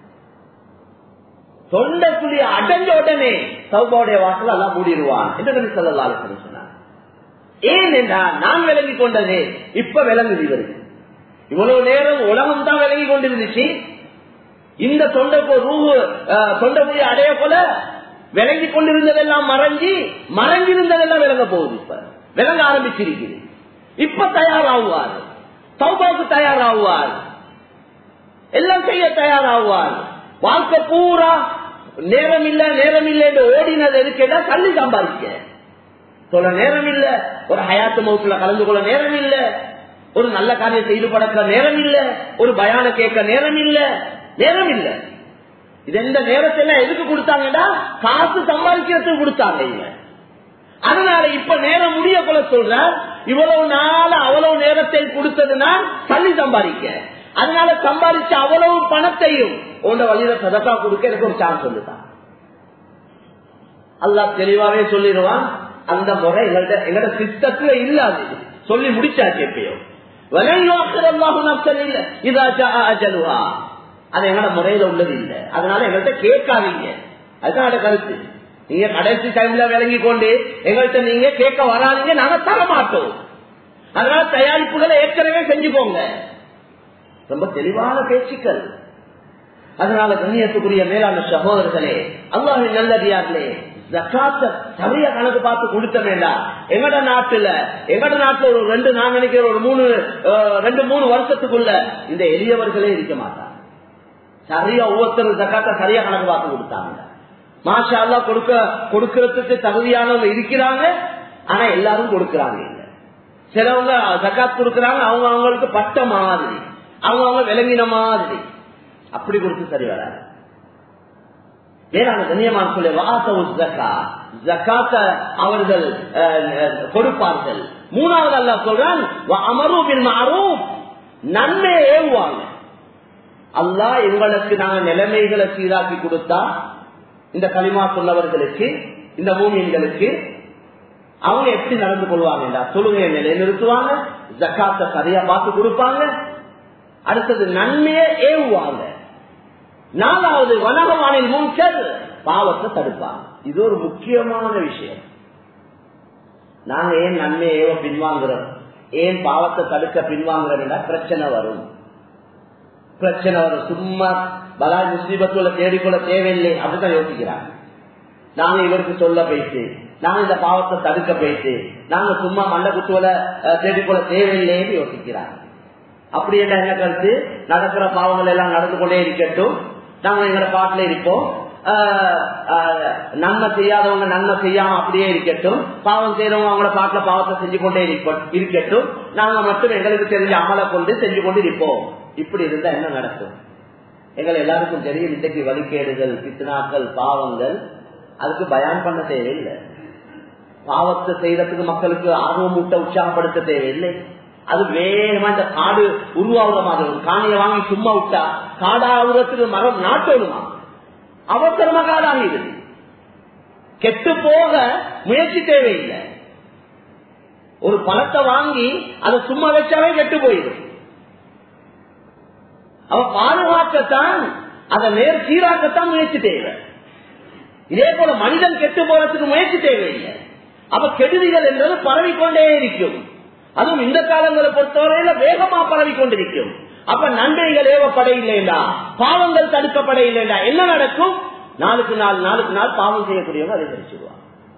[SPEAKER 1] தொண்ட குழி அடைஞ்ச உடனே சௌபாவுடைய வாசல் எல்லாம் மூடிடுவான் என்று சொல்லலாம் சொன்னார் ஏன் என்றா நான் விளங்கி கொண்டது இப்ப விளங்குது இவருக்கு இவ்வளவு நேரம் உலகம் தான் விளங்கி கொண்டிருந்துச்சு இந்த தொண்டை ரூஹு தொண்டை குழி அடைய போல விளங்கி கொண்டிருந்ததெல்லாம் மறைஞ்சி மறைஞ்சிருந்ததெல்லாம் விளங்க போகுது இப்ப விளங்க ஆரம்பிச்சிருக்குது இப்ப தயாராகுவார் சௌபாவுக்கு தயாராகுவார் எல்லாம் செய்ய தயாராகுவார் வாழ்க்கை பூரா நேரம் இல்ல நேரம் இல்ல என்று ஓடினது எதுக்கேட்டா தள்ளி சம்பாதிக்க சொல்ல நேரம் இல்ல ஒரு ஹயாத்து மௌத்துல கலந்து கொள்ள நேரம் இல்ல ஒரு நல்ல காரியத்தை ஈடுபடுத்த நேரம் இல்ல ஒரு பயான கேட்க நேரம் இல்ல நேரம் இல்ல இது எந்த நேரத்தில் எதுக்கு கொடுத்தாங்கன்னா காசு சம்பாதிக்கிறதுக்கு கொடுத்தாங்க இவங்க அதனால இப்ப நேரம் முடிய கொள்ள சொல்ற இவ்வளவு நாள் அவ்வளவு நேரத்தை கொடுத்ததுன்னா தள்ளி சம்பாதிக்க அதனால சம்பாதிச்ச அவ்வளவு பணத்தையும் உண்ட வழியில சதக்கா கொடுக்க எனக்கு ஒரு சான்ஸ் சொல்லுதான் அல்லா தெளிவாவே சொல்லிடுவான் அந்த முறை எங்கள்ட எங்கட சிஸ்டத்துல இல்லாது சொல்லி முடிச்சாச்சு எப்பயோ அது எங்கட முறையில உள்ளது இல்லை அதனால எங்கள்கிட்ட கேட்காதீங்க அதுதான் கருத்து நீங்க கடைசி டைம்ல விளங்கி கொண்டு எங்கள்கிட்ட நீங்க கேட்க வராதீங்க நாங்க தர மாட்டோம் அதனால தயாரிப்புகளை ஏற்கனவே செஞ்சுக்கோங்க ரொம்ப தெளிவான பேச்சுக்கள் அதனால கண்ணியத்துக்குரிய மேலான சகோதரர்களே அல்லாஹின் நல்லடியார்களே ஜக்காத்த சரியா கணக்கு பார்த்து கொடுக்க வேண்டாம் எங்கட நாட்டுல எங்கட நாட்டுல ஒரு ரெண்டு நான் நினைக்கிற ஒரு மூணு அஹ், ரெண்டு மூணு வருஷத்துக்குள்ள இந்த எளியவர்களே இருக்க மாட்டாங்க சரியா ஒவ்வொருத்தரும் ஜக்காத்த சரியா கணக்கு பார்த்து கொடுத்தாங்க மாஷா அல்லாஹ் கொடுக்க கொடுக்கறதுக்கு தகுதியானவங்க இருக்கிறாங்க ஆனா எல்லாரும் கொடுக்கறாங்க இல்ல சிலவங்க ஜக்காத் கொடுக்கறாங்க அவங்க அவங்களுக்கு பட்ட மாதிரி அவங்க அவங்க விளங்கின மாதிரி அப்படி கொடுத்து சரி வராது வேறான கண்ணியமான சொல்லி வாசவு ஜக்கா ஜக்காத்த அவர்கள் அஹ், அஹ், கொடுப்பார்கள் மூணாவது அல்ல சொல்றான் அமரூபின் மாறும் நன்மையை ஏவுவாங்க அல்லாஹ் எங்களுக்கு நாங்க நிலைமைகளை சீராக்கி கொடுத்தா இந்த களிமா சொன்னவர்களுக்கு இந்த மூமியன்களுக்கு அவங்க எப்படி நடந்து கொள்வாங்க தொழுகையை நிலைநிறுத்துவாங்க ஜக்காத்த சரியா பார்த்து கொடுப்பாங்க அடுத்தது நன்மையை ஏவுவாங்க நாலாவது வனகமானின் மூச்சல் பாவத்தை தடுப்பாங்க இது ஒரு முக்கியமான விஷயம் நாங்க ஏன் நன்மையை ஏவ பின்வாங்குறோம் ஏன் பாவத்தை தடுக்க பின்வாங்குறோம்னா பிரச்சனை வரும் பிரச்சனை வரும் சும்மா பலாய் முஸ்லீபத்துல தேடிக்கொள்ள தேவையில்லை அப்படிதான் யோசிக்கிறாங்க நாங்க இவருக்கு சொல்ல போயிட்டு நாங்க இந்த பாவத்தை தடுக்க போயிட்டு நாங்க சும்மா மண்ட குத்துவல தேடிக்கொள்ள தேவையில்லைன்னு யோசிக்கிறாங்க அப்படி என்ன என்ன கருத்து நடக்கிற பாவங்கள் எல்லாம் நடந்து கொண்டே இருக்கட்டும் நாங்க எங்களை பாட்டுல இருப்போம் ஆஹ் ஆஹ் நன்மை செய்யாதவங்க நன்மை செய்யாம அப்படியே இருக்கட்டும் பாவம் செய்யறவங்க அவங்களோட பாட்டுல பாவத்தை செஞ்சு கொண்டே இருக்க- இருக்கட்டும் நாங்க மட்டும் எங்களுக்கு தெரிஞ்ச அமலை கொண்டு செஞ்சு கொண்டு இருப்போம் இப்படி இருந்தா என்ன நடக்கும் எங்களை எல்லாருக்கும் தெரியும் இன்றைக்கு வழிகேடுகள் பித்னாக்கள் பாவங்கள் அதுக்கு பயான் பண்ண தேவையில்லை பாவத்தை செய்யறதுக்கு மக்களுக்கு ஆர்வம் ஊட்ட உற்சாகப்படுத்த தேவையில்லை அது வேகமா இந்த காடு உருவாகுற மாதிரி ஒரு காணியை வாங்கி சும்மா விட்டா காடாகுறதுக்கு மரம் நாட்டோடுமா அவசரமா காடாகிடுது கெட்டு போக முயற்சி தேவையில்லை ஒரு பழத்தை வாங்கி அதை சும்மா வச்சாவே கெட்டு போயிடும் அவ பாதுகாக்கத்தான் அதை நேர் சீராக்கத்தான் முயற்சி தேவை இதே போல மனிதன் கெட்டு போறதுக்கு முயற்சி தேவையில்லை அப்ப கெடுதிகள் என்றது பரவிக்கொண்டே இருக்கும் அதுவும் இந்த காலங்களை பொறுத்தவரையில வேகமா பரவி கொண்டிருக்கும் அப்ப நன்மைகள் ஏவப்பட இல்லைண்டா பாவங்கள் தடுக்கப்பட இல்லைண்டா என்ன நடக்கும் நாளுக்கு நாள் நாளுக்கு நாள் பாவம் செய்யக்கூடியவங்க அதிகரிச்சுடுவாங்க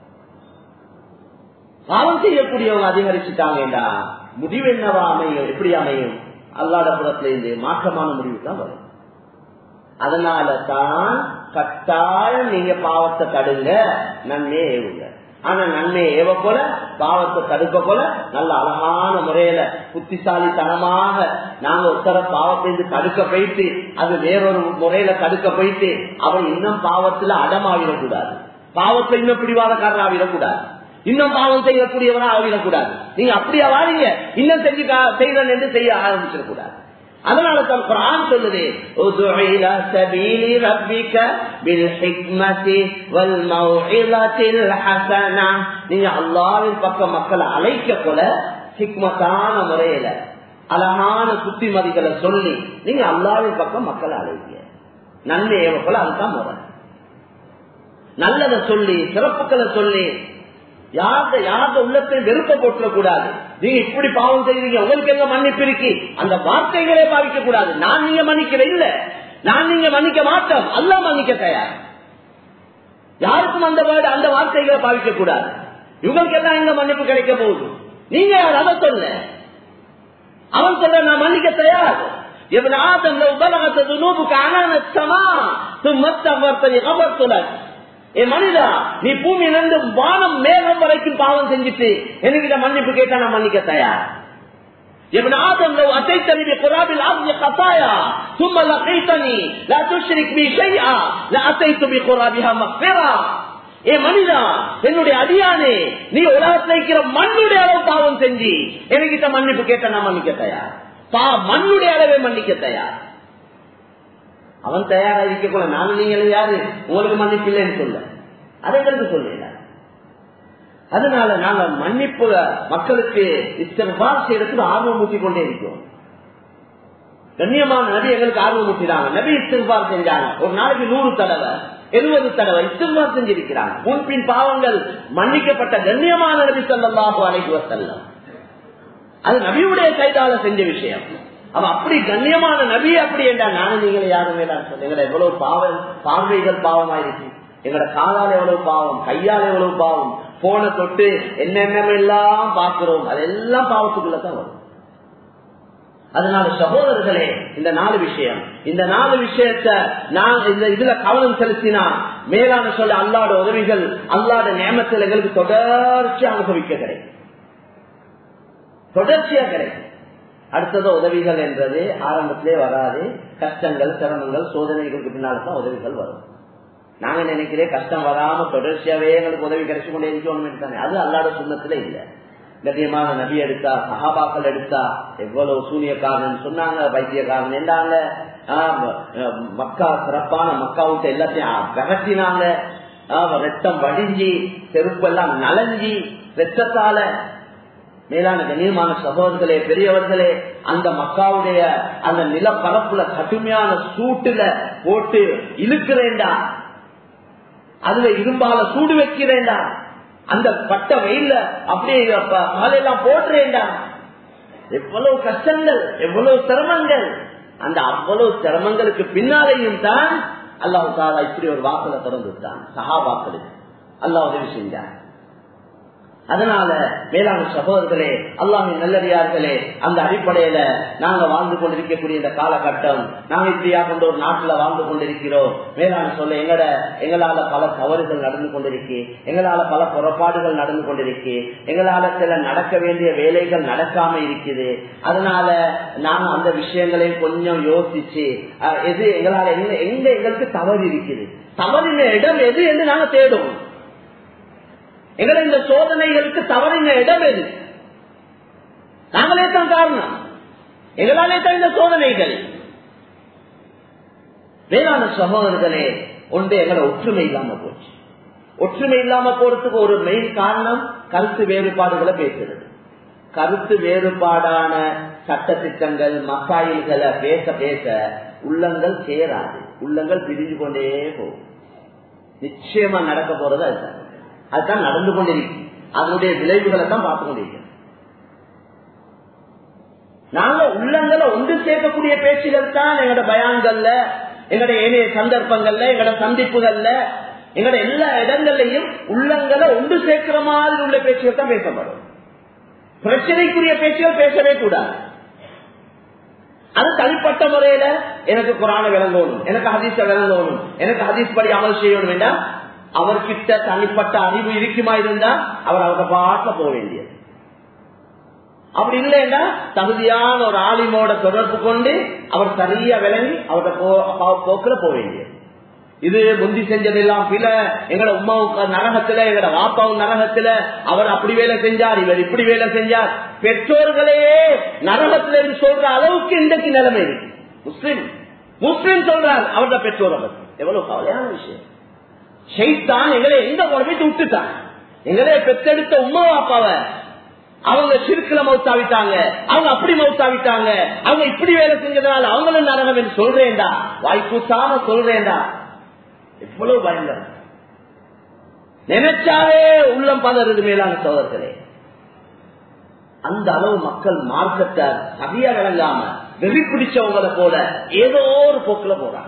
[SPEAKER 1] பாவம் செய்யக்கூடியவங்க அதிகரிச்சுட்டாங்கடா முடிவு என்னவா அமையும் எப்படி அமையும் அல்லாட புறத்துல இருந்து மாற்றமான முடிவு தான் வரும் அதனால தான் கட்டாயம் நீங்க பாவத்தை தடுங்க நன்மையை ஏவுங்க ஆனா நன்மையை ஏவ போல பாவத்தை தடுக்க போல நல்ல அழகான முறையில புத்திசாலித்தனமாக நாங்க ஒருத்தர பாவத்தை தடுக்க போயிட்டு அது வேறொரு முறையில தடுக்க போயிட்டு அவன் இன்னும் பாவத்துல அடமாவிடக்கூடாது பாவத்தை இன்னும் பிடிவாதக்காரன் ஆவிடக்கூடாது இன்னும் பாவம் செய்யக்கூடியவனா ஆவிடக்கூடாது நீங்க அப்படியா வாரீங்க இன்னும் செஞ்சு செய்யறேன் என்று செய்ய ஆரம்பிச்சிடக்கூடாது அதனால தான் குரான் சொல்லுது உதுஉ இலா சபீலி ரப்பிக பில் ஹிக்மதி வல் மௌஇலத்தில் ஹஸனா நீங்க அல்லாஹ்வின் பக்கம் மக்களை அழைக்க போல ஹிக்மத்தான முறையில அழகான புத்திமதிகளை சொல்லி நீங்க அல்லாஹ்வின் பக்கம் மக்களை அழைக்க நன்மை ஏவ போல அதுதான் முறை நல்லதை சொல்லி சிறப்புகளை சொல்லி யார்த யார்த உள்ளத்தை வெறுப்ப போட்டுறக்கூடாது நீங்க இப்படி பாவம் செய்வீங்க உங்களுக்கு எங்க மன்னிப்பு இருக்கு அந்த வார்த்தைகளே பாவிக்க கூடாது நான் நீங்க மன்னிக்கிற இல்ல நான் நீங்க மன்னிக்க மாட்டோம் அல்ல மன்னிக்க தயார் யாருக்கும் அந்த வேர்டு அந்த வார்த்தைகளை பாவிக்க கூடாது இவங்களுக்கு எல்லாம் எங்க மன்னிப்பு கிடைக்க போகுது நீங்க யார் அதை சொல்ல அவன் சொல்ற நான் மன்னிக்க தயார் ابن آدم لو بلغت ذنوبك عنان السماء ثم استغفرتني غفرت لك ஏ மனிதா நீ பூமியிலிருந்து வானம் மேகம் வரைக்கும் பாவம் செஞ்சுட்டு என்கிட்ட மன்னிப்பு கேட்டா நான் மன்னிக்க தயார் ابن آدم لو أتيتني بقراب الأرض خطايا ثم لقيتني لا تشرك بي شيئا لأتيت بقرابها مغفرة ஏ மனிதா என்னுடைய அடியானே நீ உலகத்தில் இருக்கிற மண்ணுடைய அளவு பாவம் செஞ்சு என்கிட்ட மன்னிப்பு கேட்ட நான் மன்னிக்க தயார் பா மண்ணுடைய அளவை மன்னிக்க தயார் அவன் தயாரா இருக்க கூட நானும் நீங்க யாரு உங்களுக்கு மன்னிப்பு இல்லைன்னு சொல்ல அதை கண்டு சொல்ல அதனால நாங்க மன்னிப்பு மக்களுக்கு இஸ்தர்பார் செய்யறதுக்கு ஆர்வம் ஊட்டி கொண்டே இருக்கோம் கண்ணியமான நபி எங்களுக்கு ஆர்வம் ஊட்டினாங்க நபி இஸ்தர்பார் செஞ்சாங்க ஒரு நாளைக்கு நூறு தடவை எழுபது தடவை இஸ்திஃபார் செஞ்சிருக்கிறாங்க முன்பின் பாவங்கள் மன்னிக்கப்பட்ட கண்ணியமான நபி ஸல்லல்லாஹு அலைஹி வஸல்லம் அது நபியுடைய கைதால செஞ்ச விஷயம் அவ அப்படி கண்ணியமான நபி அப்படி என்றா நானும் நீங்களே யாருமே நான் சொல்ல எங்கட எவ்வளவு பாவம் பார்வைகள் பாவமாயிருக்கு எங்கட காலால் எவ்வளவு பாவம் கையால் எவ்வளவு பாவம் போன தொட்டு என்னென்னமெல்லாம் பார்க்கிறோம் அதெல்லாம் பாவத்துக்குள்ளதான் வரும் அதனால சகோதரர்களே இந்த நாலு விஷயம் இந்த நாலு விஷயத்த நான் இந்த இதுல கவனம் செலுத்தினா மேலான சொல்ல அல்லாட உதவிகள் அல்லாட நேமத்தில் எங்களுக்கு தொடர்ச்சி அனுபவிக்க கிடைக்கும் தொடர்ச்சியா கிடைக்கும் அடுத்தது உதவிகள் என்றது ஆரம்பத்திலே வராது கஷ்டங்கள் சிரமங்கள் சோதனைகளுக்கு பின்னால தான் உதவிகள் வரும் நாங்க நினைக்கிறேன் கஷ்டம் வராம தொடர்ச்சியாவே எங்களுக்கு உதவி கிடைச்சு கொண்டே இருக்கணும் தானே அது அல்லாட சுண்ணத்துல இல்லை கண்ணியமான நபி எடுத்தா சஹாபாக்கள் எடுத்தா எவ்வளவு சூனியக்காரன் சொன்னாங்க வைத்தியக்காரன் என்றாங்க மக்கா சிறப்பான மக்கா விட்டு எல்லாத்தையும் விரட்டினாங்க ரத்தம் வடிஞ்சி செருப்பெல்லாம் நலஞ்சி ரத்தத்தால மேலான கண்ணியமான சகோதரர்களே பெரியவர்களே அந்த மக்காவுடைய அந்த நிலப்பரப்புல கடுமையான சூட்டுல போட்டு இழுக்கிறேன்டா அதுல இரும்பால சூடு வைக்கிறேன்டா அந்த பட்ட வெயில அப்படியே காலையெல்லாம் போட்டுறேன்டா எவ்வளவு கஷ்டங்கள் எவ்வளவு சிரமங்கள் அந்த அவ்வளவு சிரமங்களுக்கு பின்னாலேயும் தான் அல்லாஹு தாலா இப்படி ஒரு வாக்களை திறந்துட்டான் சஹாபாக்களுக்கு அல்லாஹ் உதவி செஞ்சான் அதனால மேலான சகோதரர்களே அல்லாமின் நல்லடியார்களே அந்த அடிப்படையில நாங்க வாழ்ந்து கொண்டிருக்கக்கூடிய இந்த காலகட்டம் நாங்க இப்படியா கொண்ட ஒரு நாட்டுல வாழ்ந்து கொண்டிருக்கிறோம் மேலான சொல்ல எங்கட எங்களால பல தவறுகள் நடந்து கொண்டிருக்கு எங்களால பல புறப்பாடுகள் நடந்து கொண்டிருக்கு எங்களால சில நடக்க வேண்டிய வேலைகள் நடக்காம இருக்குது அதனால நாங்க அந்த விஷயங்களை கொஞ்சம் யோசிச்சு எது எங்களால எங்க எங்க எங்களுக்கு தவறு இருக்குது தவறின இடம் எது என்று நாங்க தேடுவோம் எங்களை இந்த சோதனைகளுக்கு தவறின இடம் எது நாங்களே தான் காரணம் எங்களாலே தான் இந்த சோதனைகள் வேளாண் சகோதரர்களே ஒன்று எங்களை ஒற்றுமை இல்லாம போச்சு ஒற்றுமை இல்லாம போறதுக்கு ஒரு மெயின் காரணம் கருத்து வேறுபாடுகளை பேசுறது கருத்து வேறுபாடான சட்ட திட்டங்கள் மசாயில்களை பேச பேச உள்ளங்கள் சேராது உள்ளங்கள் பிரிஞ்சு கொண்டே போகும் நிச்சயமா நடக்க போறது அதுதான் அதுதான் நடந்து கொண்டிருக்கு அதனுடைய விளைவுகளை தான் பார்த்து கொண்டிருக்கிறோம் நாங்க உள்ளங்களை ஒன்று சேர்க்கக்கூடிய பேச்சுகள் தான் எங்களோட பயான்கள்ல எங்களோட ஏனைய சந்தர்ப்பங்கள்ல எங்களோட சந்திப்புகள்ல எங்களோட எல்லா இடங்கள்லையும் உள்ளங்களை ஒன்று சேர்க்கிற மாதிரி உள்ள பேச்சுகள் தான் பேசப்படும் பிரச்சனைக்குரிய பேச்சுகள் பேசவே கூடாது அது தனிப்பட்ட முறையில எனக்கு குரான விளங்கணும் எனக்கு ஹதீஸ விளங்கணும் எனக்கு ஹதீஸ் படி அமல் செய்யணும் வேண்டாம் அவர்கிட்ட தனிப்பட்ட அறிவு இருக்குமா இருந்தா அவர் அவங்க பாட்டில் போக வேண்டியது அப்படி இல்லைன்னா தகுதியான ஒரு ஆலிமோட தொடர்பு கொண்டு அவர் சரியா விளங்கி அவரோட போக்குல போக வேண்டியது இது முந்தி செஞ்சதெல்லாம் பில எங்கட உமாவுக்கு நரகத்துல எங்கட வாப்பாவும் நரகத்துல அவர் அப்படி வேலை செஞ்சார் இவர் இப்படி வேலை செஞ்சார் பெற்றோர்களையே நரகத்துல இருந்து சொல்ற அளவுக்கு இன்றைக்கு நிலைமை இருக்கு முஸ்லிம் முஸ்லிம் சொல்றார் அவரோட பெற்றோர் அவர் எவ்வளவு கவலையான விஷயம் ஷெய்தான் எங்களை எங்க குழம்பிட்டு விட்டுட்டான் எங்களே பெற்றெடுத்த உமா அப்பாவை அவங்க சிறுக்குல மௌத்தாவிட்டாங்க அவங்க அப்படி மௌத்தாவிட்டாங்க அவங்க இப்படி வேலை செஞ்சதுனால அவங்களும் நரகம் என்று சொல்றேன்டா வாய்ப்புசாம சொல்றேன்டா எவ்வளவு பயங்கரம் நினைச்சாவே உள்ளம் பதறது மேலான சோதர்களே அந்த அளவு மக்கள் மார்க்கத்தை சரியா விளங்காம வெறி பிடிச்சவங்களை போல ஏதோ ஒரு போக்குல போறாங்க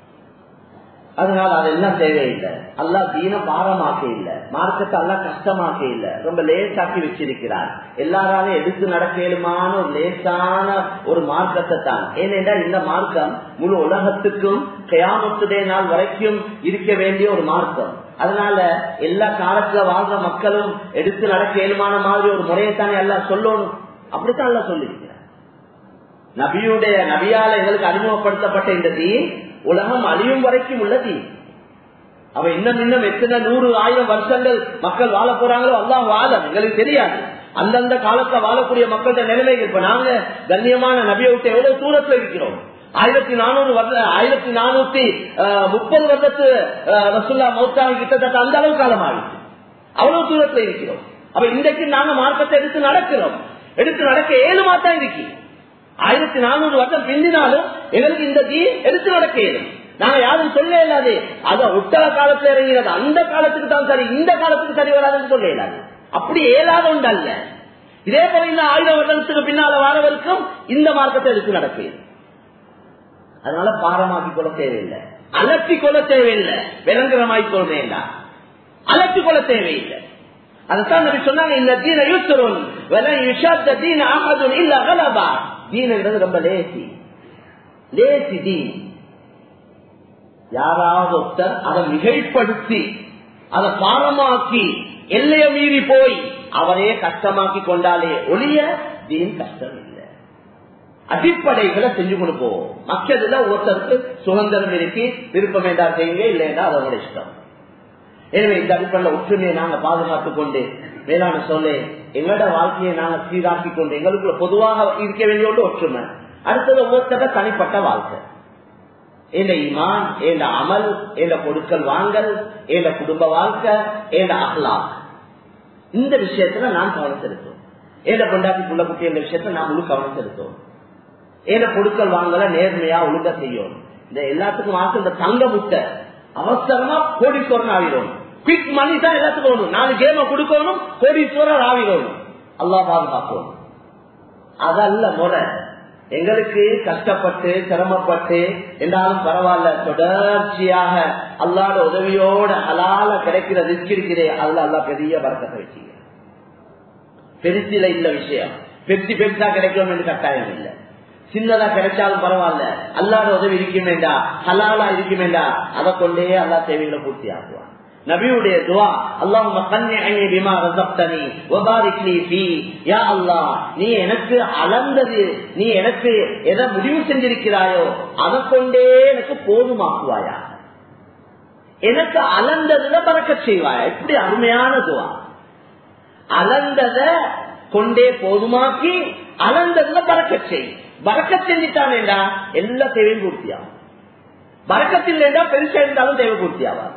[SPEAKER 1] அதனால அதெல்லாம் தேவையில்லை அல்லா தீன பாரமாக்க இல்லை மார்க்கத்தை எல்லாம் கஷ்டமாக்க இல்லை ரொம்ப லேசாக்கி வச்சிருக்கிறார் எல்லாராலும் எடுத்து நடக்கலுமான ஒரு லேசான ஒரு மார்க்கத்தை தான் ஏனென்றால் இந்த மார்க்கம் முழு உலகத்துக்கும் கயாமத்துடைய நாள் வரைக்கும் இருக்க வேண்டிய ஒரு மார்க்கம் அதனால எல்லா காலத்துல வாழ்ற மக்களும் எடுத்து நடக்க இயலுமான மாதிரி ஒரு முறையைத்தானே எல்லாம் சொல்லணும் அப்படித்தான் எல்லாம் சொல்லியிருக்கிறார் நபியுடைய நபியால எங்களுக்கு அறிமுகப்படுத்தப்பட்ட இந்த தீ உலகம் அழியும் வரைக்கும் உள்ள தீ அவ இன்னும் இன்னும் எத்தனை நூறு ஆயிரம் வருஷங்கள் மக்கள் வாழ போறாங்களோ அல்லாஹ் வாழம் எங்களுக்கு தெரியாது அந்தந்த காலத்துல வாழக்கூடிய மக்கள்கிட்ட நிலைமை இப்ப நாங்க கண்ணியமான நபியை விட்டு எவ்வளவு தூரத்துல இருக்கிறோம் ஆயிரத்தி நானூறு வருட ஆயிரத்தி நானூத்தி முப்பது வருடத்து ரசுல்லா மௌத்தாவி கிட்டத்தட்ட அந்த அளவு காலம் ஆயிடுச்சு அவ்வளவு தூரத்துல இருக்கிறோம் அப்ப இன்றைக்கு நாங்க மார்க்கத்தை எடுத்து நடக்கிறோம் எடுத்து நடக்க ஏழுமா தான் இருக்கு ஆயிரத்தி நானூறு வருஷம் பிந்தினாலும் எங்களுக்கு இந்த தீ எடுத்து நடக்க இயலும் நாங்க யாரும் சொல்ல இல்லாது அத ஒட்டல காலத்துல இறங்கிறது அந்த காலத்துக்கு தான் சரி இந்த காலத்துக்கு சரி வராதுன்னு சொல்ல இல்லாது அப்படி ஏதாவது ஒன்று அல்ல இதே போல இந்த ஆயிரம் வருடத்துக்கு பின்னால வரவருக்கும் இந்த மார்க்கத்தை எடுத்து நடக்குது அதனால பாரமாக்கி கொள்ள தேவையில்லை அலட்டி கொள்ள தேவையில்லை விளங்குறமாய் கொள்ள வேண்டாம் அலட்டி கொள்ள தேவையில்லை அதுதான் நபி சொன்னாங்க இந்த தீன யூசுரன் வெல யுஷாத்த தீன ஆகதுன் இல்ல அகலபா தீனங்கிறது ரொம்ப லேசி லேசி தீன் யாராவது ஒருத்தர் அதை மிகைப்படுத்தி அதை பாரமாக்கி எல்லைய மீறி போய் அவரே கஷ்டமாக்கி கொண்டாலே ஒளிய தீன் கஷ்டம் இல்லை அடிப்படைகளை செஞ்சு கொடுப்போம் மக்கள்ல ஒருத்தருக்கு சுதந்திரம் இருக்கு விருப்பம் என்றா செய்யுங்க இல்லைன்னா அதோட இஷ்டம் எனவே இந்த அடிப்படையில் ஒற்றுமையை நாங்க பாதுகாத்துக் கொண்டு வேளாண் சொல்ல எங்களோட வாழ்க்கையை நாங்க சீராக்கி கொண்டு எங்களுக்குள்ள பொதுவாக இருக்க வேண்டிய ஒன்று ஒற்றுமை அடுத்தது ஒவ்வொருத்தர தனிப்பட்ட வாழ்க்கை எந்த இமான் எந்த அமல் எந்த கொடுக்கல் வாங்கல் எந்த குடும்ப வாழ்க்கை எந்த அஹ்லாக் இந்த விஷயத்துல நான் கவனம் செலுத்தும் ஏத பொண்டாட்டி புள்ள குட்டி என்ற விஷயத்துல நான் முழு கவனம் செலுத்தும் ஏத கொடுக்கல் வாங்கல நேர்மையா ஒழுங்க செய்யும் இந்த எல்லாத்துக்கும் ஆசை இந்த தங்க முட்டை அவசரமா கோடீஸ்வரன் ஆகிடும் குவிக் மணி தான் எல்லாத்துக்கும் வேணும் நாலு கேம கொடுக்கணும் கோடீஸ்வரர் ஆகிடணும் அல்லா பாதுகாக்கணும் அதல்ல முறை எங்களுக்கு கஷ்டப்பட்டு சிரமப்பட்டு என்றாலும் பரவாயில்ல தொடர்ச்சியாக அல்லாட உதவியோட அலால கிடைக்கிற ரிஸ்க் இருக்கிறே அதுல அல்லா பெரிய வரக்கத்தை வச்சுக்க பெருசில இல்ல விஷயம் பெருசி பெருசா கிடைக்கும் என்று கட்டாயம் இல்லை சின்னதா கிடைச்சாலும் பரவாயில்ல அல்லாட உதவி இருக்குமேண்டா ஹலாலா இருக்குமேண்டா அதை கொண்டே அல்லா தேவைகளை பூர்த்தி ஆகுவான் நபியுடைய துவா அல்லாஹ் நீ எனக்கு அளந்தது நீ எனக்கு எதை முடிவு செஞ்சிருக்கிறாயோ அதை கொண்டே எனக்கு போதுமாக்குவாயா எனக்கு அளந்ததுல பறக்க செய்வாயா இப்படி அருமையான துவா அளந்தத கொண்டே போதுமாக்கி அளந்ததுல பறக்க செய் பறக்க செஞ்சுட்டானேடா எல்லா தேவையும் பூர்த்தியாகும் பறக்கத்தில் பெருசா இருந்தாலும் தேவை பூர்த்தியாவாது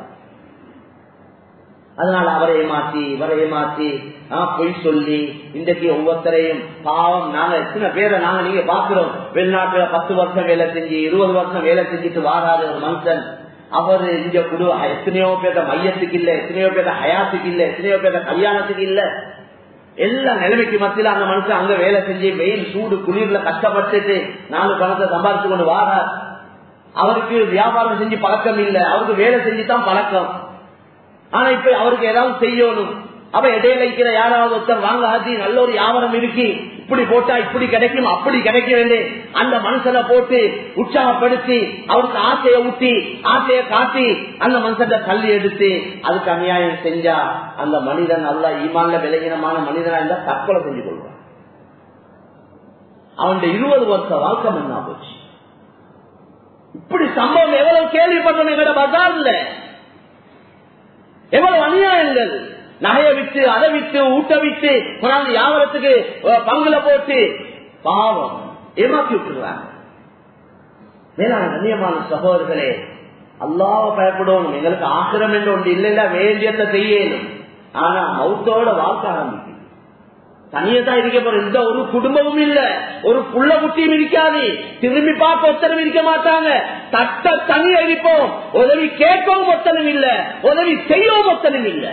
[SPEAKER 1] அதனால அவரை ஏமாத்தி இவரை ஏமாத்தி பொய் சொல்லி இன்றைக்கு ஒவ்வொருத்தரையும் பாவம் நாங்க எத்தனை பேரை நாங்க நீங்க பாக்குறோம் வெளிநாட்டுல பத்து வருஷம் வேலை செஞ்சு இருபது வருஷம் வேலை செஞ்சுட்டு வாராத ஒரு மனுஷன் அவரு இங்க குடு எத்தனையோ பேர மையத்துக்கு இல்ல எத்தனையோ பேர ஹயாத்துக்கு இல்ல எத்தனையோ பேர கல்யாணத்துக்கு இல்ல எல்லா நிலைமைக்கு மத்தியில அந்த மனுஷன் அங்க வேலை செஞ்சு வெயில் சூடு குளிர்ல கஷ்டப்பட்டுட்டு நாலு பணத்தை சம்பாதிச்சு கொண்டு வாரார் அவருக்கு வியாபாரம் செஞ்சு பழக்கம் இல்ல அவருக்கு வேலை செஞ்சு தான் பழக்கம் ஆனா இப்ப அவருக்கு ஏதாவது செய்யணும் அவ இடையில இருக்கிற யாராவது ஒருத்தர் வாங்க ஆச்சு நல்ல ஒரு வியாபாரம் இருக்கு இப்படி போட்டா இப்படி கிடைக்கும் அப்படி கிடைக்க வேண்டிய அந்த மனுஷனை போட்டு உற்சாகப்படுத்தி அவருக்கு ஆசையை ஊட்டி ஆசையை காட்டி அந்த மனுஷன் கல்வி எடுத்து அதுக்கு அநியாயம் செஞ்சா அந்த மனிதன் நல்ல ஈமான்ல விலகினமான மனிதனா இருந்தா தற்கொலை செஞ்சு கொள்வான் அவனுடைய இருபது வருஷ வாழ்க்கை மண்ணா போச்சு இப்படி சம்பவம் எவ்வளவு கேள்விப்பட்டோம் எங்கட பஜார்ல எவ்வளவு அநியாயங்கள் நகைய விட்டு அதை விட்டு ஊட்ட விட்டு கொண்டாந்து வியாபாரத்துக்கு பங்குல போட்டு பாவம் ஏமாத்தி விட்டுருவாங்க மேலான கண்ணியமான சகோதரர்களே அல்லாவ பயப்படணும் எங்களுக்கு ஆசிரம் என்று ஒன்று இல்லைல்ல வேண்டியத்தை செய்யணும் ஆனா மௌத்தோட வாழ்க்கை ஆரம்பிக்கும் தனியதான் இருக்க போற எந்த ஒரு குடும்பமும் இல்ல ஒரு புள்ள குட்டியும் இருக்காது திரும்பி பார்க்க ஒத்தனம் இருக்க மாட்டாங்க தட்ட தனியா இருப்போம் உதவி கேட்கவும் ஒத்தனம் இல்ல உதவி செய்யவும் ஒத்தனம் இல்ல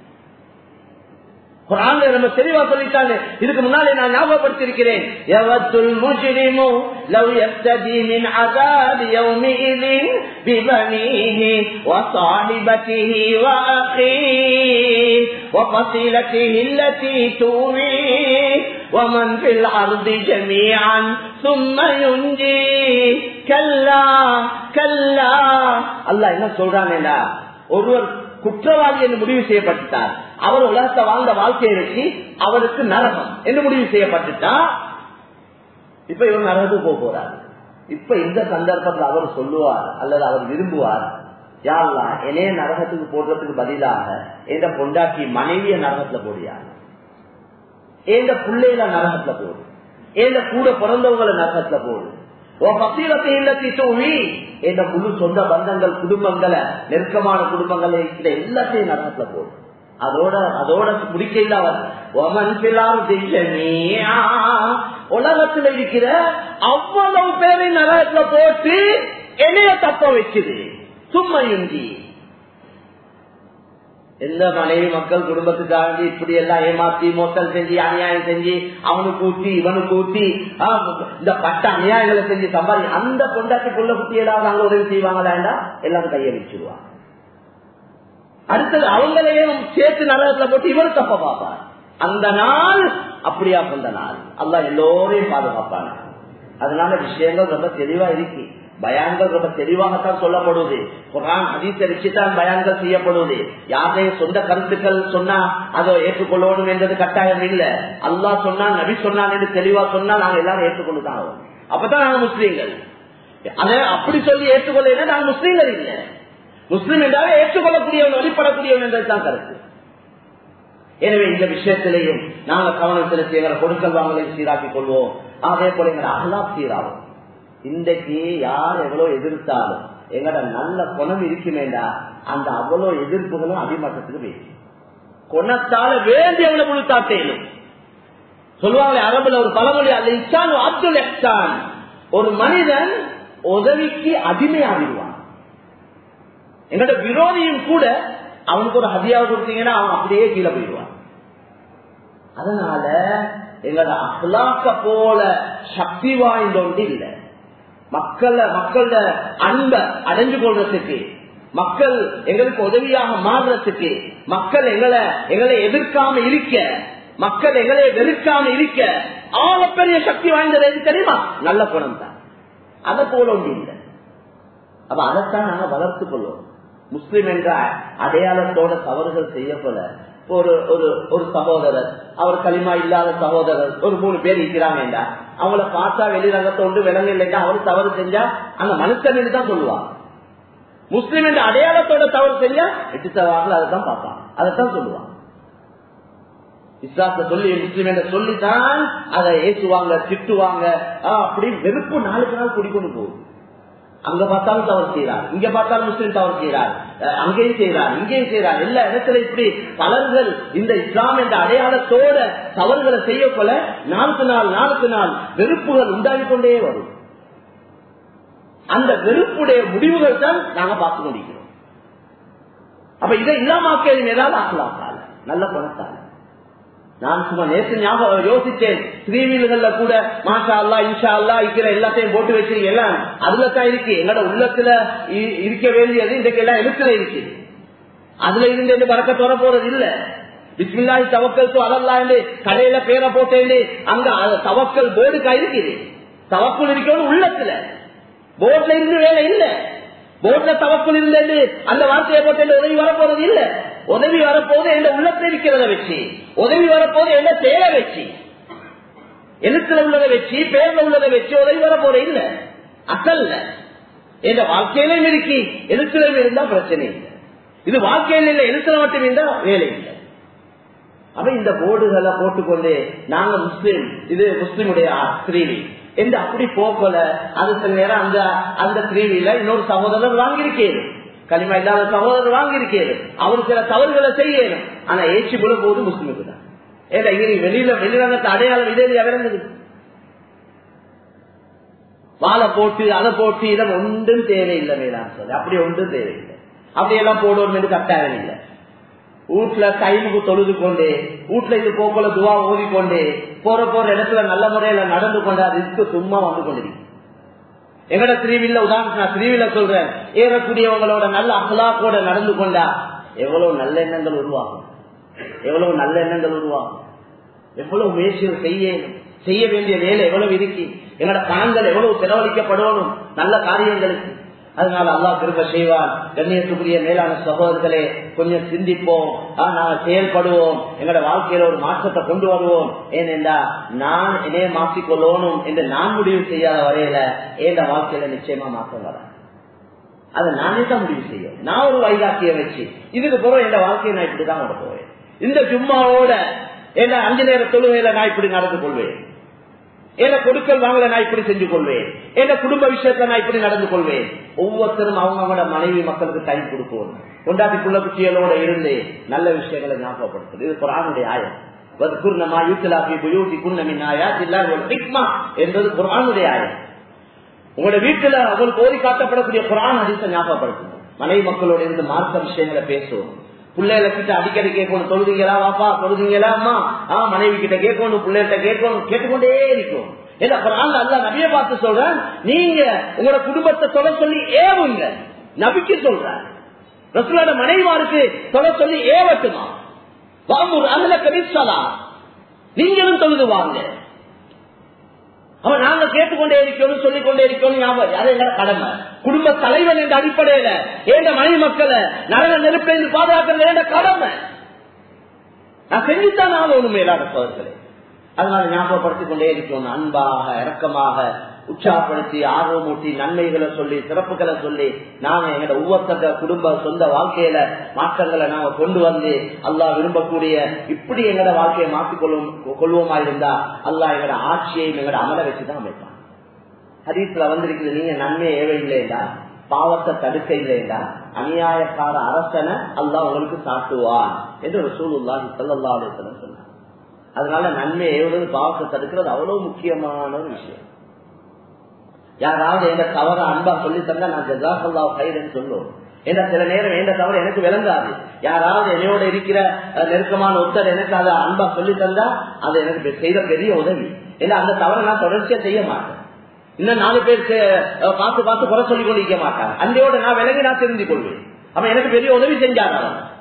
[SPEAKER 1] குரான்ல நம்ம தெளிவா சொல்லிட்டாங்க இதுக்கு முன்னாலே நான் ஞாபகப்படுத்திருக்கிறேன் எவத்துல் முஜ்ரிமு லவ் யப்ததி மின் அஸாப் யௌமிஇதின் பிபனிஹி வஸாஹிபதிஹி வஅخيه وفصيلته التي تؤويه ومن في الأرض جميعا ثم ينجيه كلا كلا الله என்ன சொல்றானேடா ஒருவர் குற்றவாளி என்று முடிவு செய்யப்பட்டுட்டார் அவர் உலகத்தை வாழ்ந்த வாழ்க்கையை வச்சு அவருக்கு நரகம் என்று முடிவு செய்யப்பட்டுட்டா இப்ப இவர் நரகத்துக்கு போக போறார் இப்ப இந்த சந்தர்ப்பத்தில் அவர் சொல்லுவார் அல்லது அவர் விரும்புவார் யாருலா என்னைய நரகத்துக்கு போடுறதுக்கு பதிலாக எந்த பொண்டாட்டி மனைவிய நரகத்துல போடியா எந்த பிள்ளைகள நரகத்துல போடு எந்த கூட பிறந்தவங்களை நரகத்துல போடு என்ற முழு சொந்த பந்தங்கள் குடும்பங்களை நெருக்கமான குடும்பங்களை இருக்கிற எல்லாத்தையும் நரகத்துல போடும் அதோட அதோட முடிக்கல அவர் உலகத்துல இருக்கிற அவ்வளவு பேரை நரகத்துல போட்டு என்னைய தப்ப வச்சுது சும்மையுங்கி எந்த மனைவி மக்கள் குடும்பத்துக்காக இப்படி எல்லாம் ஏமாத்தி மோத்தல் செஞ்சு அநியாயம் செஞ்சு அவனுக்கு ஊத்தி இவனுக்கு ஊத்தி ஆஹ், இந்த பட்ட அநியாயங்களை செஞ்சு சம்பாதி அந்த கொண்டாட்டிக்குள்ள குட்டி ஏதாவது அங்க உதவி செய்வாங்களாண்டா எல்லாரும் கையை வச்சிருவாங்க அடுத்தது அவங்களையும் சேர்த்து நரகத்துல போட்டு இவரு தப்ப பார்ப்பார் அந்த நாள் அப்படியா கொண்ட நாள் அல்லாஹ் எல்லோரையும் பாதுகாப்பான அதனால விஷயங்கள் ரொம்ப தெளிவா இருக்கு பயான்கள் ரொம்ப தெளிவாகத்தான் சொல்லப்படுவது குரான் ஹதீஸை வச்சுதான் பயான்கள் செய்யப்படுவது யாரையும் சொந்த கருத்துக்கள் சொன்னா அதை ஏற்றுக்கொள்ளணும் என்றது கட்டாயம் இல்ல அல்லாஹ் சொன்னா நபி சொன்னான் என்று தெளிவா சொன்னா நாங்க எல்லாரும் ஏற்றுக்கொண்டுதான் ஆகும் அப்பதான் நாங்க முஸ்லீம்கள் அதை அப்படி சொல்லி ஏற்றுக்கொள்ள நாங்க முஸ்லீம்கள் இல்லை முஸ்லீம் என்றாலே ஏற்றுக்கொள்ளக்கூடியவன் வழிபடக்கூடியவன் என்றதுதான் கருத்து எனவே இந்த விஷயத்திலையும் நாங்க கவனம் செலுத்தி எங்களை கொடுக்கல் வாங்கலையும் சீராக்கிக் கொள்வோம் அதே போல எங்களை அகலா சீராகும் இன்றைக்கு யார் எவ்வளவு எதிர்த்தாலும் எங்கட நல்ல குணம் இருக்குமேண்டா அந்த அவ்வளவு எதிர்ப்புகளும் அடிமட்டத்துக்கு வேணும் குணத்தால வேண்டி எவ்வளவு முழுத்தாட்டேனும் சொல்லுவாங்களே அரபுல ஒரு பழமொழி அல்ல இச்சான் அப்துல் எக்ஸான் ஒரு மனிதன் உதவிக்கு அடிமையாகிடுவான் எங்கட விரோதியும் கூட அவனுக்கு ஒரு ஹதியாவை கொடுத்தீங்கன்னா அவன் அப்படியே கீழே போயிடுவான் அதனால எங்களோட அஹ்லாக்க போல சக்தி வாய்ந்த ஒன்று இல்லை மக்கள மக்களோட அன்பை அடைஞ்சு கொள்றதுக்கு மக்கள் எங்களுக்கு உதவியாக மாறுறதுக்கு மக்கள் எங்களை எங்களை எதிர்க்காம இருக்க மக்கள் எங்களை வெறுக்காம இருக்க ஆகப்பெரிய சக்தி வாய்ந்தது எது தெரியுமா நல்ல குணம் தான் அதை போல ஒன்று இல்லை அப்ப அதைத்தான் நாங்க வளர்த்துக் கொள்வோம் முஸ்லிம் என்ற அடையாளத்தோட தவறுகள் செய்யப்பட ஒரு ஒரு ஒரு சகோதரர் அவர் களிமா இல்லாத சகோதரர் ஒரு மூணு பேர் இருக்கிறாங்க அவங்கள பார்த்தா வெளிரங்கத்தோண்டு விலங்கு இல்லைன்னா அவர் தவறு செஞ்சா அந்த மனுஷன் தான் சொல்லுவாங்க முஸ்லிம் என்ற அடையாளத்தோட தவறு செஞ்சா எட்டு தவறு அதைத்தான் பார்ப்பாங்க அதைத்தான் சொல்லுவாங்க இஸ்லாத்தை சொல்லி முஸ்லிம் என்ற சொல்லித்தான் அதை ஏசுவாங்க திட்டுவாங்க ஆஹ் அப்படி வெறுப்பு நாளுக்கு நாள் குடிக்கொண்டு போகுது அங்க பார்த்தாலும் தவறு செய்யறார் இங்க பார்த்தாலும் முஸ்லீம் தவறு செய்யறார் அஹ் அங்கேயும் செய்யறார் இங்கேயும் செய்யறார் எல்லா இடத்துல இப்படி பலர்கள் இந்த இஸ்லாம் என்ற அடையாளத்தோட தவறுகளை செய்யப்போல நாளுக்கு நாள் நாளுக்கு நாள் வெறுப்புகள் உண்டாகி கொண்டே வரும் அந்த வெறுப்புடைய முடிவுகள் தான் நாங்க பார்த்து கொண்டிருக்கிறோம் அப்ப இதை இல்லாமக்கேது ஏதாவது ஆக்கலாக்கால நல்ல குணத்தால நான் சும்மா நேற்று ஞாபகம் யோசிச்சேன் ஸ்ரீவீல்கள்ல கூட மாஷா அல்லா இன்ஷா அல்லா இருக்கிற எல்லாத்தையும் போட்டு வச்சிருக்கீங்க எல்லாம் அதுல தான் இருக்கு எங்களோட உள்ளத்துல இ- இருக்க வேண்டியது இன்றைக்கு எல்லாம் எழுத்துல இருக்கு அதுல இருந்து எந்த பறக்க தொட போறது இல்ல பிஸ்மில்லாஹி தவக்கல் அதல்லா என்று கடையில பேரை போட்டேன் அங்க அது தவக்கல் போர்டுக்கா இருக்குது தவக்குள் இருக்கணும் உள்ளத்துல போர்ட்ல இருந்து வேலை இல்ல போர்ட்ல தவக்குள் இருந்தது அந்த வார்த்தையை போட்டு உதவி வரப்போறது இல்ல உதவி வரப்போது எந்த உள்ளத்துல இருக்கிறத வச்சு உதவி வரப்போது எந்த செயலை வச்சு எழுத்துல உள்ளதை வச்சு பேர்ல உள்ளதை வச்சு உதவி வரப்போற இல்ல அசல்ல எந்த வாழ்க்கையிலும் இருக்கு எழுத்துலையும் இருந்தா பிரச்சனை இல்லை இது வாழ்க்கையில் இல்லை எழுத்துல மட்டும் இருந்தா வேலை இல்லை அப்ப இந்த போர்டுகளை போட்டுக்கொண்டு நாங்க முஸ்லீம் இது முஸ்லிமுடைய ஸ்ரீவி என்று அப்படி போக்கல அது சில நேரம் அந்த அந்த ஸ்ரீவில இன்னொரு சகோதரர் வாங்கியிருக்கேன் களிமா இல்லாத சகோதரர் வாங்கியிருக்கேன் அவர் சில தவறுகளை செய்யணும் ஆனா ஏச்சி விழ போது முஸ்லிமுக்கு தான் ஏதா இங்க வெளியில வெளிரங்கத்தை அடையாளம் இதே இறங்குது வாழை போட்டு அதை போட்டு இதை ஒன்றும் தேவையில்லை வேளாண் சொல்லி அப்படி ஒன்றும் தேவையில்லை அப்படியெல்லாம் போடுவோம் என்று கட்டாயம் இல்லை வீட்டுல டைமுக்கு தொழுது கொண்டு வீட்டுல இது போக்குல துவா ஓதிக்கொண்டு போற போற இடத்துல நல்ல முறையில நடந்து கொண்டு அது இருக்கு சும்மா வந்து கொண்டிருக்கு எங்கட திருவில்ல உதாரணம் நான் திருவிழா சொல்றேன் ஏறக்கூடியவங்களோட நல்ல அகலாக்கோட நடந்து கொண்டா எவ்வளவு நல்ல எண்ணங்கள் உருவாகும் எவ்வளவு நல்ல எண்ணங்கள் உருவாகும் எவ்வளவு முயற்சிகள் செய்ய செய்ய வேண்டிய வேலை எவ்வளவு இருக்கு எங்களோட பணங்கள் எவ்வளவு செலவழிக்கப்படணும் நல்ல காரியங்களுக்கு அதனால அல்லாஹ் திரும்ப செய்வான் கண்ணியத்துக்குரிய மேலான சகோதரர்களே கொஞ்சம் சிந்திப்போம் ஆ, நாங்க செயல்படுவோம் எங்களோட வாழ்க்கையில ஒரு மாற்றத்தை கொண்டு வருவோம் ஏனென்றா நான் என்னைய மாற்றிக்கொள்ளணும் என்று நான் முடிவு செய்யாத வரையில என் வாழ்க்கையில நிச்சயமா மாற்றம் வர அதை நானே தான் முடிவு செய்யும் நான் ஒரு வைகாக்கிய வச்சு இதுக்கு பிறகு என் வாழ்க்கையை நான் இப்படிதான் கொண்டு போவேன் இந்த ஜும்மாவோட என்ன அஞ்சு நேர தொழுகையில நான் இப்படி நடந்து கொள்வேன் என்ன கொடுக்கல் வாங்கல நான் இப்படி செஞ்சு கொள்வேன் என்ன குடும்ப விஷயத்துல நான் இப்படி நடந்து கொள்வேன் ஒவ்வொருத்தரும் அவங்களோட மனைவி மக்களுக்கு டைம் கொடுக்கணும் கொண்டாடி புள்ள குச்சிகளோட இருந்து நல்ல விஷயங்களை ஞாபகப்படுத்துது இது குரானுடைய ஆயம் என்பது குரானுடைய ஆயம் உங்களோட வீட்டுல உங்களுக்கு ஓதி காட்டப்படக்கூடிய குரான் அதிச ஞாபகப்படுத்துங்க மனைவி மக்களோட இருந்து மார்க்க விஷயங்களை பேசுவோம் பிள்ளைகளை கிட்ட அடிக்கடி கேட்கணும் தொழுதுங்களா வாப்பா தொழுதுங்களா அம்மா ஆஹ் மனைவி கிட்ட கேட்கணும் பிள்ளைகிட்ட கேட்கணும் கேட்டுக்கொண்டே இருக்கும் ஏன்னா குரான் அல்ல நபிய பார்த்து சொல்றேன் நீங்க உங்களோட குடும்பத்தை தொலை சொல்லி ஏவுங்க நபிக்கு சொல்றேன் ரசூலோட மனைவாருக்கு தொலை சொல்லி ஏவட்டுமா வாமூர் அதுல கவிசலா நீங்களும் தொழுது வாங்க அவன் நாங்க கேட்டுக்கொண்டே இருக்கணும் சொல்லிக் கொண்டே இருக்கணும் ஞாபகம் அது எங்க கடமை குடும்ப தலைவன் என்ற அடிப்படையில ஏண்ட மனைவி மக்களை நரக நெருப்பிலிருந்து பாதுகாக்கிறது என்ற கடமை நான் செஞ்சுத்தான் ஆகணும் மேலாட சோதர்களே அதனால ஞாபகப்படுத்திக் கொண்டே இருக்கணும் அன்பாக இரக்கமாக உற்சாகப்படுத்தி ஆர்வமூட்டி நன்மைகளை சொல்லி சிறப்புகளை சொல்லி நாங்க எங்களோட ஒவ்வொருத்த குடும்ப சொந்த வாழ்க்கையில மாற்றங்களை நாங்க கொண்டு வந்து அல்லாஹ் விரும்பக்கூடிய இப்படி எங்களோட வாழ்க்கையை மாற்றிக்கொள்ளும் கொள்வோமா இருந்தா அல்லாஹ் எங்களோட ஆட்சியையும் எங்களோட அமல வச்சுதான் அமைப்பான் ஹதீஸ்ல வந்திருக்குது நீங்க நன்மையை ஏவ இல்லையா பாவத்தை தடுக்க இல்லையா அநியாயக்கார அரசனை அல்லாஹ் உங்களுக்கு சாட்டுவான் என்று ஒரு சூழ்நிலை சொல்லல்லா சொன்னார் அதனால நன்மை ஏவுறது பாவத்தை தடுக்கிறது அவ்வளவு முக்கியமான ஒரு விஷயம் யாராவது எந்த தவற அன்பா சொல்லி தந்தா நான் ஜசாசல்லா கைதுன்னு சொல்லுவோம் ஏன்னா சில நேரம் எந்த தவறு எனக்கு விளங்காது யாராவது என்னையோட இருக்கிற நெருக்கமான ஒருத்தர் எனக்கு அதை அன்பா சொல்லி தந்தா அது எனக்கு செய்த பெரிய உதவி ஏன்னா அந்த தவறை நான் தொடர்ச்சியா செய்ய மாட்டேன் இன்னும் நாலு பேருக்கு பார்த்து பார்த்து குறை சொல்லி கொண்டிருக்க மாட்டாங்க அந்தையோட நான் விலகி நான் தெரிந்து கொள்வேன் அவன் எனக்கு பெரிய உதவி செஞ்சாங்க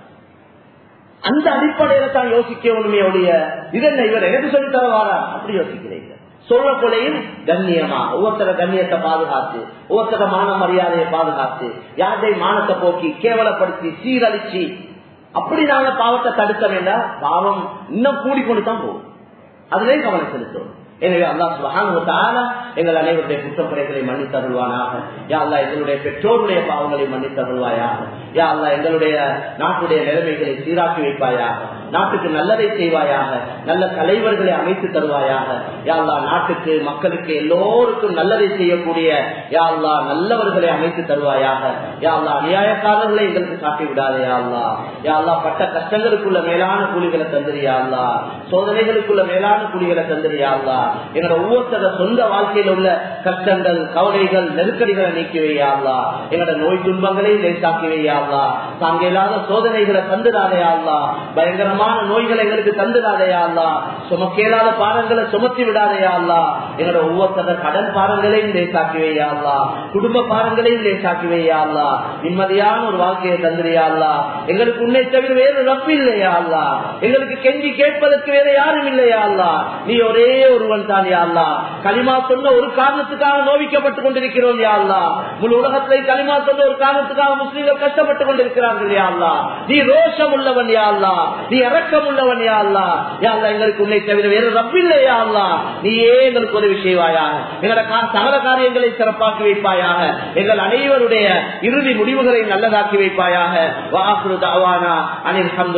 [SPEAKER 1] அந்த அடிப்படையில தான் யோசிக்கணுமே ஒழிய இதென்ன இவர் எனக்கு சொல்லி தரவாரா அப்படி யோசிக்கிறீங்க சொல்ல கொலையும் கண்ணியமா ஒவ்வொருத்தர கண்ணியத்தை பாதுகாத்து ஒவ்வொருத்தர மான மரியாதையை பாதுகாத்து யாருடைய மானத்தை போக்கி கேவலப்படுத்தி சீரழிச்சு அப்படி நாங்க பாவத்தை தடுக்க வேண்டாம் பாவம் இன்னும் கூடிக்கொண்டு தான் போகும் அதுலயும் கவனம் செலுத்தும் எனவே அல்லா சுபகான எங்கள் அனைவருடைய குற்றக்குறைகளை மன்னித்தருள்வானாக யா அல்லா எங்களுடைய பெற்றோருடைய பாவங்களை மன்னித்தருள்வாயாக யா அல்லா எங்களுடைய நாட்டுடைய நிலைமைகளை சீராக்கி வைப்பாயாக நாட்டுக்கு நல்லதை செய்வாயாக நல்ல தலைவர்களை அமைத்து தருவாயாக யா அல்லா நாட்டுக்கு மக்களுக்கு எல்லோருக்கும் நல்லதை செய்யக்கூடிய யா அல்லா நல்லவர்களை அமைத்து தருவாயாக யா அல்லா அநியாயக்காரர்களை எங்களுக்கு காட்டி விடாதே யா அல்லா யா அல்லா பட்ட கஷ்டங்களுக்குள்ள மேலான கூலிகளை தந்திரியா அல்லா சோதனைகளுக்குள்ள மேலான கூலிகளை தந்திரியா அல்லா எங்களோட ஒவ்வொருத்தர சொந்த வாழ்க்கையில் உள்ள கஷ்டங்கள் கவலைகள் நெருக்கடிகளை நீக்கி வையாங்களா எங்களோட நோய் துன்பங்களை லேசாக்கி வையாங்களா தாங்க இல்லாத சோதனைகளை தந்துடாதையாங்களா பயங்கரமான நோய்களை எங்களுக்கு தந்துடாதையாங்களா சுமக்கேலாத பாடங்களை சுமத்தி விடாதையாங்களா எங்களோட ஒவ்வொருத்தர கடன் பாடங்களையும் லேசாக்கி வையாங்களா குடும்ப பாடங்களையும் லேசாக்கி வையாங்களா நிம்மதியான ஒரு வாழ்க்கையை தந்துடையாங்களா எங்களுக்கு உன்னை தவிர வேறு ரப்பு இல்லையா அல்லா எங்களுக்கு கெஞ்சி கேட்பதற்கு வேற யாரும் இல்லையா அல்லா நீ ஒரே ஒருவன் தான் யாழ்லா களிமா சொன்ன ஒரு காரணத்துக்காக நோவிக்கப்பட்டுக் கொண்டிருக்கிறோம் யாழ்லா முழு உலகத்திலே களிமா சொன்ன ஒரு காரணத்துக்காக முஸ்லீம்கள் கஷ்டப்பட்டுக் கொண்டிருக்கிறார்கள் யாழ்லா நீ ரோஷம் உள்ளவன் யாழ்லா நீ இறக்கம் உள்ளவன் யாழ்லா யாழ்லா எங்களுக்கு உன்னை தவிர வேறு ரப்பில்லை யாழ்லா நீயே எங்களுக்கு உதவி செய்வாயாக எங்களோட சகல காரியங்களை சிறப்பாக்கி வைப்பாயாக எங்கள் அனைவருடைய இறுதி முடிவுகளை நல்லதாக்கி வைப்பாயாக வாக்குறு தாவானா அனில்